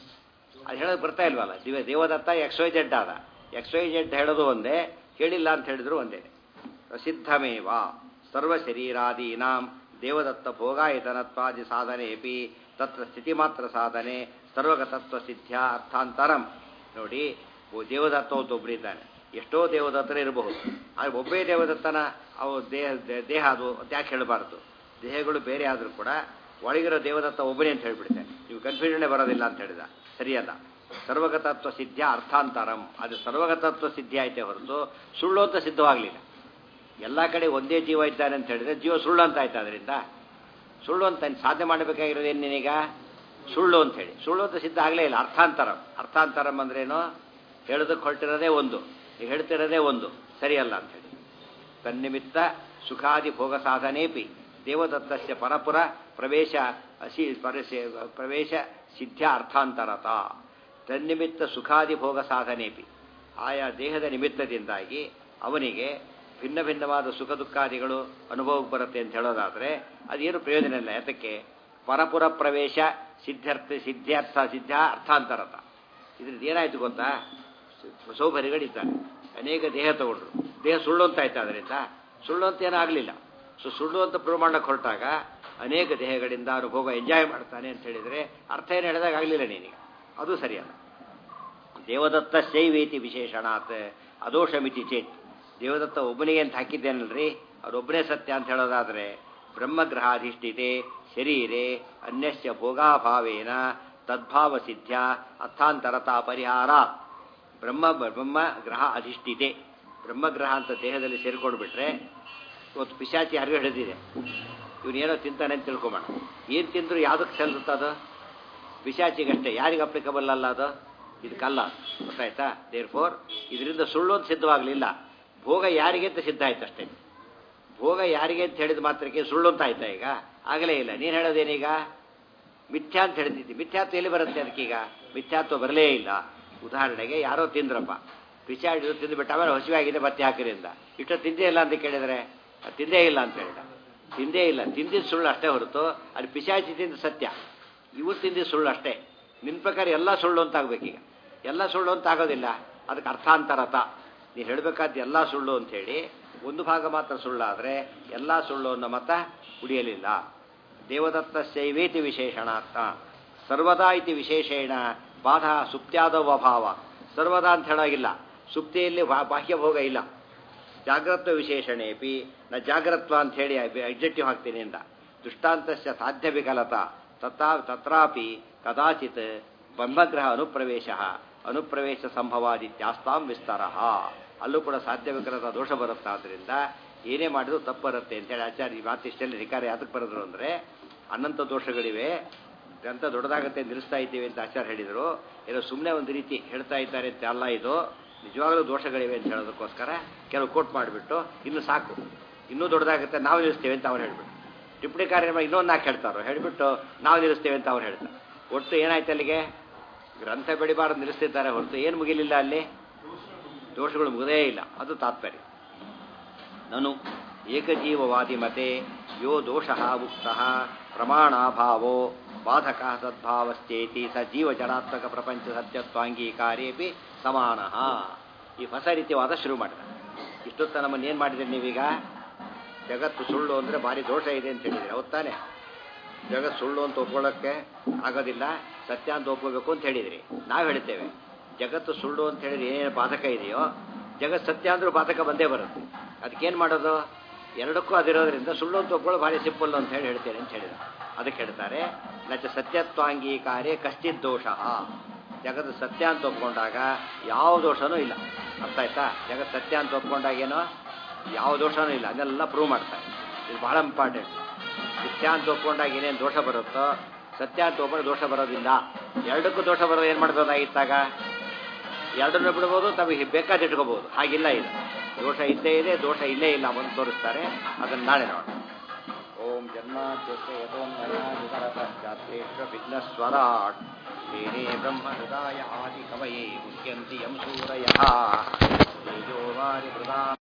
ಅದು ಹೇಳೋದು ಬರ್ತಾ ಇಲ್ವಲ್ಲ ದಿವ ದೇವದತ್ತ ಎಕ್ಸ್ ವೈ ಜೆಡ್ ಆದ ಎಕ್ಸ್ ವೈ ಜೆಡ್ ಹೇಳೋದು ಒಂದೇ ಹೇಳಿಲ್ಲ ಅಂತ ಹೇಳಿದ್ರು ಒಂದೇ ಪ್ರಸಿದ್ಧಮೇವ ಸರ್ವ ಶರೀರಾದೀನಾಂ ದೇವದತ್ತ ಭೋಗಾಯತನತ್ವಾದಿ ಸಾಧನೆಯಪಿ ತತ್ರ ಸ್ಥಿತಿ ಮಾತ್ರ ಸಾಧನೆ ಸರ್ವಗತತ್ವ ಸಿದ್ಧ್ಯ ಅರ್ಥಾಂತರಂ ನೋಡಿ ದೇವದತ್ತ ಅಂತ ಒಬ್ಬರಿದ್ದಾನೆ ಎಷ್ಟೋ ದೇವದತ್ತರೇ ಇರಬಹುದು ಆದರೆ ಒಬ್ಬೇ ದೇವದತ್ತನ ಅವು ದೇಹ ದೇಹ ಅದು ಅಂತ ಯಾಕೆ ಹೇಳಬಾರ್ದು ದೇಹಗಳು ಬೇರೆ ಆದರೂ ಕೂಡ ಒಳಗಿರೋ ದೇವದತ್ತ ಒಬ್ಬನೇ ಅಂತ ಹೇಳ್ಬಿಡ್ತೇನೆ ನೀವು ಕನ್ಫ್ಯೂಷನ್ನೇ ಬರೋದಿಲ್ಲ ಅಂತ ಹೇಳಿದ ಸರಿಯಲ್ಲ ಸರ್ವಗತತ್ವ ಸಿದ್ಧ ಅರ್ಥಾಂತರಂ ಅದು ಸರ್ವಗತತ್ವ ಸಿದ್ಧಿ ಆಯ್ತೆ ಹೊರತು ಸುಳ್ಳು ಅಂತ ಸಿದ್ಧವಾಗಲಿಲ್ಲ ಎಲ್ಲ ಕಡೆ ಒಂದೇ ಜೀವ ಇದ್ದಾನೆ ಅಂತ ಹೇಳಿದ್ರೆ ಜೀವ ಸುಳ್ಳು ಅಂತ ಆಯ್ತು ಅದರಿಂದ ಸುಳ್ಳು ಅಂತ ಸಾಧನೆ ಮಾಡಬೇಕಾಗಿರೋದೇನು ನೀನೀಗ ಸುಳ್ಳು ಅಂತ ಹೇಳಿ ಸುಳ್ಳು ಅಂತ ಸಿದ್ಧ ಆಗಲೇ ಇಲ್ಲ ಅರ್ಥಾಂತರಂ ಅರ್ಥಾಂತರಂ ಅಂದ್ರೇನು ಹೇಳೋದಕ್ಕೆ ಹೊರಟಿರೋದೇ ಒಂದು ನೀವು ಹೇಳ್ತಿರೋದೇ ಒಂದು ಸರಿಯಲ್ಲ ಅಂತ ಹೇಳಿ ತನ್ನಿಮಿತ್ತ ಸುಖಾದಿ ಭೋಗ ಸಾಧನೇಪಿ ದೇವದತ್ತಸ್ಯ ಪರಪುರ ಪ್ರವೇಶ ಅಸಿ ಪ್ರವೇಶ ಸಿದ್ಧ ಅರ್ಥಾಂತರತ ತನ್ನಿಮಿತ್ತ ಸುಖಾದಿ ಭೋಗ ಸಾಧನೇಪಿ ಆಯಾ ದೇಹದ ನಿಮಿತ್ತದಿಂದಾಗಿ ಅವನಿಗೆ ಭಿನ್ನ ಭಿನ್ನವಾದ ಸುಖ ದುಃಖಾದಿಗಳು ಅನುಭವಕ್ಕೆ ಬರುತ್ತೆ ಅಂತ ಹೇಳೋದಾದರೆ ಅದೇನು ಪ್ರಯೋಜನ ಇಲ್ಲ ಯಾತಕ್ಕೆ ಪರಪುರ ಪ್ರವೇಶ ಸಿದ್ಧಾರ್ಥ ಸಿದ್ಧಾರ್ಥ ಸಿದ್ಧ ಅರ್ಥಾಂತರತ ಇದ್ರಿಂದ ಏನಾಯ್ತು ಗೊತ್ತಾ ಸೌಭರಿಗಳಿದ್ದಾರೆ ಅನೇಕ ದೇಹ ತಗೊಂಡ್ರು ದೇಹ ಸುಳ್ಳು ಅಂತ ಆಯ್ತು ಅದರಿಂದ ಸುಳ್ಳು ಅಂತ ಏನೂ ಆಗಲಿಲ್ಲ ಸೊ ಸುಳ್ಳು ಅಂತ ಪ್ರೂವ್ ಮಾಡಕ್ಕೆ ಹೊರಟಾಗ ಅನೇಕ ದೇಹಗಳಿಂದ ಅನುಭೋಗ ಎಂಜಾಯ್ ಮಾಡ್ತಾನೆ ಅಂತ ಹೇಳಿದರೆ ಅರ್ಥ ಏನು ಹೇಳಿದಾಗ ಆಗಲಿಲ್ಲ ನೀನಿಗೆ ಅದು ಸರಿಯಲ್ಲ ದೇವದತ್ತ ಶೈವೇತಿ ವಿಶೇಷಣಾತ್ ಅದೋಷಮಿತಿ ಚೇತ್ ದೇವದತ್ತ ಒಬ್ಬನಿಗೆ ಅಂತ ಹಾಕಿದ್ದೇನಲ್ರಿ ಅವರೊಬ್ಬನೇ ಸತ್ಯ ಅಂತ ಹೇಳೋದಾದರೆ ಬ್ರಹ್ಮಗ್ರಹಾಧಿಷ್ಠಿತೆ ಶರೀರೆ ಅನ್ಯಸ್ಯ ಭೋಗಾಭಾವೇನ ತದ್ಭಾವ ಸಿದ್ಧ ಅರ್ಥಾಂತರತಾ ಪರಿಹಾರ ಬ್ರಹ್ಮ ಬ್ರಹ್ಮ ಗ್ರಹ ಅಧಿಷ್ಠಿತೆ ಬ್ರಹ್ಮಗ್ರಹ ಅಂತ ದೇಹದಲ್ಲಿ ಸೇರಿಕೊಂಡು ಬಿಟ್ರೆ ಇವತ್ತು ಪಿಶಾಚಿ ಹರಿವು ಹಿಡಿದಿದೆ ಇವನೇನೋ ತಿಂತಾನೆ ಅಂತ ತಿಳ್ಕೊಬೋಣ ಏನು ತಿಂದ್ರು ಯಾವುದಕ್ಕೆ ಸಲ್ಲುತ್ತೆ ಅದು ಪಿಶಾಚಿಗಷ್ಟೇ ಯಾರಿಗೆ ಅಪ್ಲಿಕಬಲ್ ಅಲ್ಲ ಅದು ಇದಕ್ಕಲ್ಲ ಗೊತ್ತಾಯ್ತಾ ದೇರ್ ಫೋರ್ ಇದರಿಂದ ಸುಳ್ಳು ಅಂತ ಸಿದ್ಧವಾಗಲಿಲ್ಲ ಭೋಗ ಯಾರಿಗೆ ಅಂತ ಸಿದ್ಧ ಆಯ್ತು ಅಷ್ಟೇ ಭೋಗ ಯಾರಿಗೆ ಅಂತ ಹೇಳಿದ ಮಾತ್ರಕ್ಕೆ ಸುಳ್ಳು ಅಂತ ಆಯ್ತಾ ಈಗ ಆಗಲೇ ಇಲ್ಲ ನೀನು ಹೇಳೋದೇನೀಗ ಮಿಥ್ಯಾ ಅಂತ ಹೇಳ್ತಿದ್ದಿ ಮಿಥ್ಯಾತ್ವ ಎಲ್ಲಿ ಬರುತ್ತೆ ಅದಕ್ಕೀಗ ಮಿಥ್ಯಾತ್ವ ಬರಲೇ ಇಲ್ಲ ಉದಾಹರಣೆಗೆ ಯಾರೋ ತಿಂದ್ರಪ್ಪ ಪಿಚಾಡಿ ತಿಂದುಬಿಟ್ಟು ಆಮೇಲೆ ಹಸಿವೆ ಆಗಿದೆ ಮತ್ತೆ ಹಾಕಿರಿಂದ ಇಷ್ಟು ತಿಂದೇ ಇಲ್ಲ ಅಂತ ಕೇಳಿದರೆ ತಿಂದೇ ಇಲ್ಲ ಅಂತ ಹೇಳಿದ ತಿಂದೇ ಇಲ್ಲ ತಿಂದಿದ್ದು ಸುಳ್ಳು ಅಷ್ಟೇ ಹೊರತು ಅದು ಪಿಶಾಚಿ ತಿಂದ ಸತ್ಯ ಇವು ತಿಂದಿದ್ದು ಸುಳ್ಳು ಅಷ್ಟೇ ನಿನ್ನ ಪ್ರಕಾರ ಎಲ್ಲ ಸುಳ್ಳು ಅಂತ ಆಗ್ಬೇಕೀಗ ಎಲ್ಲ ಸುಳ್ಳು ಅಂತ ಆಗೋದಿಲ್ಲ ಅದಕ್ಕೆ ಅರ್ಥಾಂತರತ ನೀವು ಹೇಳಬೇಕಾದ ಎಲ್ಲ ಸುಳ್ಳು ಅಂಥೇಳಿ ಒಂದು ಭಾಗ ಮಾತ್ರ ಸುಳ್ಳಾದರೆ ಎಲ್ಲ ಸುಳ್ಳು ಅನ್ನೋ ಮತ ಉಳಿಯಲಿಲ್ಲ ದೇವದತ್ತ ಶೈವೇತಿ ವಿಶೇಷಣಾರ್ಥ ಸರ್ವದಾ ಇತಿ ವಿಶೇಷೇಣ ಬಾಧ ಸುಪ್ತ್ಯಾದವ ಅಭಾವ ಸರ್ವದಾ ಅಂತ ಹೇಳಾಗಿಲ್ಲ ಸುಪ್ತಿಯಲ್ಲಿ ಬಾಹ್ಯ ಭೋಗ ಇಲ್ಲ ಜಾಗ್ರತ್ವ ವಿಶೇಷಣೇಪಿ ನಾ ಜಾಗ್ರತ್ವ ಅಂತ ಹೇಳಿ ಎಕ್ಸೆಕ್ಟಿವ್ ಹಾಕ್ತೀನಿ ಅಂತ ದೃಷ್ಟಾಂತಸ್ಯ ಸಾಧ್ಯ ವಿಕಲತ ತಥಾ ತತ್ರಾಪಿ ಕದಾಚಿತ್ ಬ್ರಹ್ಮಗ್ರಹ ಅನುಪ್ರವೇಶ ಅನುಪ್ರವೇಶ ಸಂಭವಾದಿತ್ಯಾಸ್ತಾಂ ವಿಸ್ತಾರ ಅಲ್ಲೂ ಕೂಡ ಸಾಧ್ಯ ವಿಕಲತ ದೋಷ ಬರುತ್ತೆ ಆದ್ದರಿಂದ ಏನೇ ಮಾಡಿದ್ರು ತಪ್ಪು ಬರುತ್ತೆ ಅಂತೇಳಿ ಆಚಾರ್ಯ ಈ ಮಾತು ಇಷ್ಟೆಲ್ಲ ಧಿಕಾರ ಯಾತಕ್ಕೆ ಬರೆದ್ರು ಅಂದರೆ ಅನಂತ ದೋಷಗಳಿವೆ ಗ್ರಂಥ ದೊಡ್ಡದಾಗತ್ತೆ ನಿಲ್ಲಿಸ್ತಾ ಇದ್ದೀವಿ ಅಂತ ಆಚಾರ್ಯ ಹೇಳಿದರು ಏನೋ ಸುಮ್ಮನೆ ಒಂದು ರೀತಿ ಹೇಳ್ತಾ ಇದ್ದಾರೆ ಅಂತ ಅಲ್ಲ ಇದು ನಿಜವಾಗ್ಲೂ ದೋಷಗಳಿವೆ ಅಂತ ಹೇಳೋದಕ್ಕೋಸ್ಕರ ಕೆಲವು ಕೋಟ್ ಮಾಡಿಬಿಟ್ಟು ಇನ್ನು ಸಾಕು ಇನ್ನೂ ದೊಡ್ಡದಾಗುತ್ತೆ ನಾವು ನಿಲ್ಲಿಸ್ತೇವೆ ಅಂತ ಅವ್ರು ಹೇಳ್ಬಿಟ್ಟು ಟಿಪ್ಪಣಿ ಕಾರ್ಯಕ್ರಮ ಇನ್ನೊಂದು ನಾಲ್ಕು ಹೇಳ್ತಾರೋ ಹೇಳಿಬಿಟ್ಟು ನಾವು ನಿಲ್ಲಿಸ್ತೇವೆ ಅಂತ ಅವ್ರು ಹೇಳ್ತಾರೆ ಒಟ್ಟು ಏನಾಯ್ತು ಅಲ್ಲಿಗೆ ಗ್ರಂಥ ಬೆಳಿಬಾರ್ದು ನಿಲ್ಲಿಸ್ತಿದ್ದಾರೆ ಹೊರತು ಏನು ಮುಗಿಲಿಲ್ಲ ಅಲ್ಲಿ ದೋಷಗಳು ಮುಗದೇ ಇಲ್ಲ ಅದು ತಾತ್ಪರ್ಯ ನಾನು ಏಕಜೀವವಾದಿ ಮತೆ ಯೋ ದೋಷ ಉಕ್ತ ಪ್ರಮಾಣಾಭಾವೋ ಬಾಧಕ ಸದ್ಭಾವಶ್ಚೇತಿ ಸ ಜೀವಜಡಾತ್ಮಕ ಪ್ರಪಂಚ ಸತ್ಯತ್ವಾಂಗೀಕಾರೇಪಿ ಸಮಾನ ಈ ಹೊಸ ರೀತಿವಾದ ಶುರು ಮಾಡಿದ ಇಷ್ಟೊತ್ತ ನಮ್ಮನ್ನು ಏನು ಮಾಡಿದ್ರಿ ನೀವೀಗ ಜಗತ್ತು ಸುಳ್ಳು ಅಂದರೆ ಭಾರಿ ದೋಷ ಇದೆ ಅಂತ ಹೇಳಿದ್ರಿ ಹೌದ್ ತಾನೆ ಜಗತ್ತು ಸುಳ್ಳು ಅಂತ ಒಪ್ಕೊಳ್ಳೋಕ್ಕೆ ಆಗೋದಿಲ್ಲ ಸತ್ಯ ಅಂತ ಒಪ್ಕೋಬೇಕು ಅಂತ ಹೇಳಿದ್ರಿ ನಾವು ಹೇಳ್ತೇವೆ ಜಗತ್ತು ಸುಳ್ಳು ಅಂತ ಹೇಳಿದ್ರೆ ಏನೇನು ಬಾಧಕ ಇದೆಯೋ ಜಗತ್ ಸತ್ಯ ಅಂದ್ರೂ ಬಾಧಕ ಬಂದೇ ಬರುತ್ತೆ ಅದಕ್ಕೇನು ಮಾಡೋದು ಎರಡಕ್ಕೂ ಅದಿರೋದ್ರಿಂದ ಸುಳ್ಳು ಅಂತ ಒಪ್ಕೊಳ್ಳೋ ಭಾರಿ ಸಿಂಪಲ್ ಅಂತ ಹೇಳಿ ಹೇಳ್ತೇನೆ ಅಂತ ಹೇಳಿದ ಅದಕ್ಕೆ ಹೇಳ್ತಾರೆ ನಚ ಸತ್ಯತ್ವಾಂಗೀಕಾರೇ ಕಶ್ಚಿತ್ ದೋಷ ಜಗತ್ತು ಸತ್ಯ ಅಂತ ಒಪ್ಕೊಂಡಾಗ ಯಾವ ದೋಷನೂ ಇಲ್ಲ ಅರ್ಥ ಆಯ್ತಾ ಜಗತ್ ಸತ್ಯ ಅಂತ ಒಪ್ಕೊಂಡಾಗ ಏನೋ ಯಾವ ದೋಷನೂ ಇಲ್ಲ ಅದನ್ನೆಲ್ಲ ಪ್ರೂವ್ ಮಾಡ್ತಾರೆ ಇದು ಬಹಳ ಇಂಪಾರ್ಟೆಂಟ್ ಸತ್ಯ ಅಂತ ಒಪ್ಕೊಂಡಾಗ ಏನೇನು ದೋಷ ಬರುತ್ತೋ ಸತ್ಯ ಅಂತ ಒಪ್ಕೊಂಡು ದೋಷ ಬರೋದಿಲ್ಲ ಎರಡಕ್ಕೂ ದೋಷ ಬರೋದು ಏನು ಮಾಡ್ಬೋದಾಗಿತ್ತಾಗ ಎರಡನ್ನೂ ಬಿಡ್ಬೋದು ತಮಗೆ ಬೇಕಾದ ಇಟ್ಕೋಬಹುದು ಹಾಗಿಲ್ಲ ಇದು ದೋಷ ಇದ್ದೇ ಇದೆ ದೋಷ ಇಲ್ಲೇ ಇಲ್ಲ ಅಂತ ತೋರಿಸ್ತಾರೆ ಅದನ್ನು ನಾಳೆ ನೋಡೋಣ ಓಂ ಜನ್ಮಾದ್ಯಸ್ಯ ಯಥೋನ್ಮಯಾದಿತರತಶ್ಚಾತ್ರೇಶ್ವ ವಿಘ್ನಸ್ವರಾಟ್ ಮೇನೇ ಬ್ರಹ್ಮ ಹೃದಯ ಆದಿ ಕವಯೇ ಮುಖ್ಯಂತಿ ಯಂ ಸೂರಯಃ ತೇಜೋ ವಾರಿ ಹೃದಾ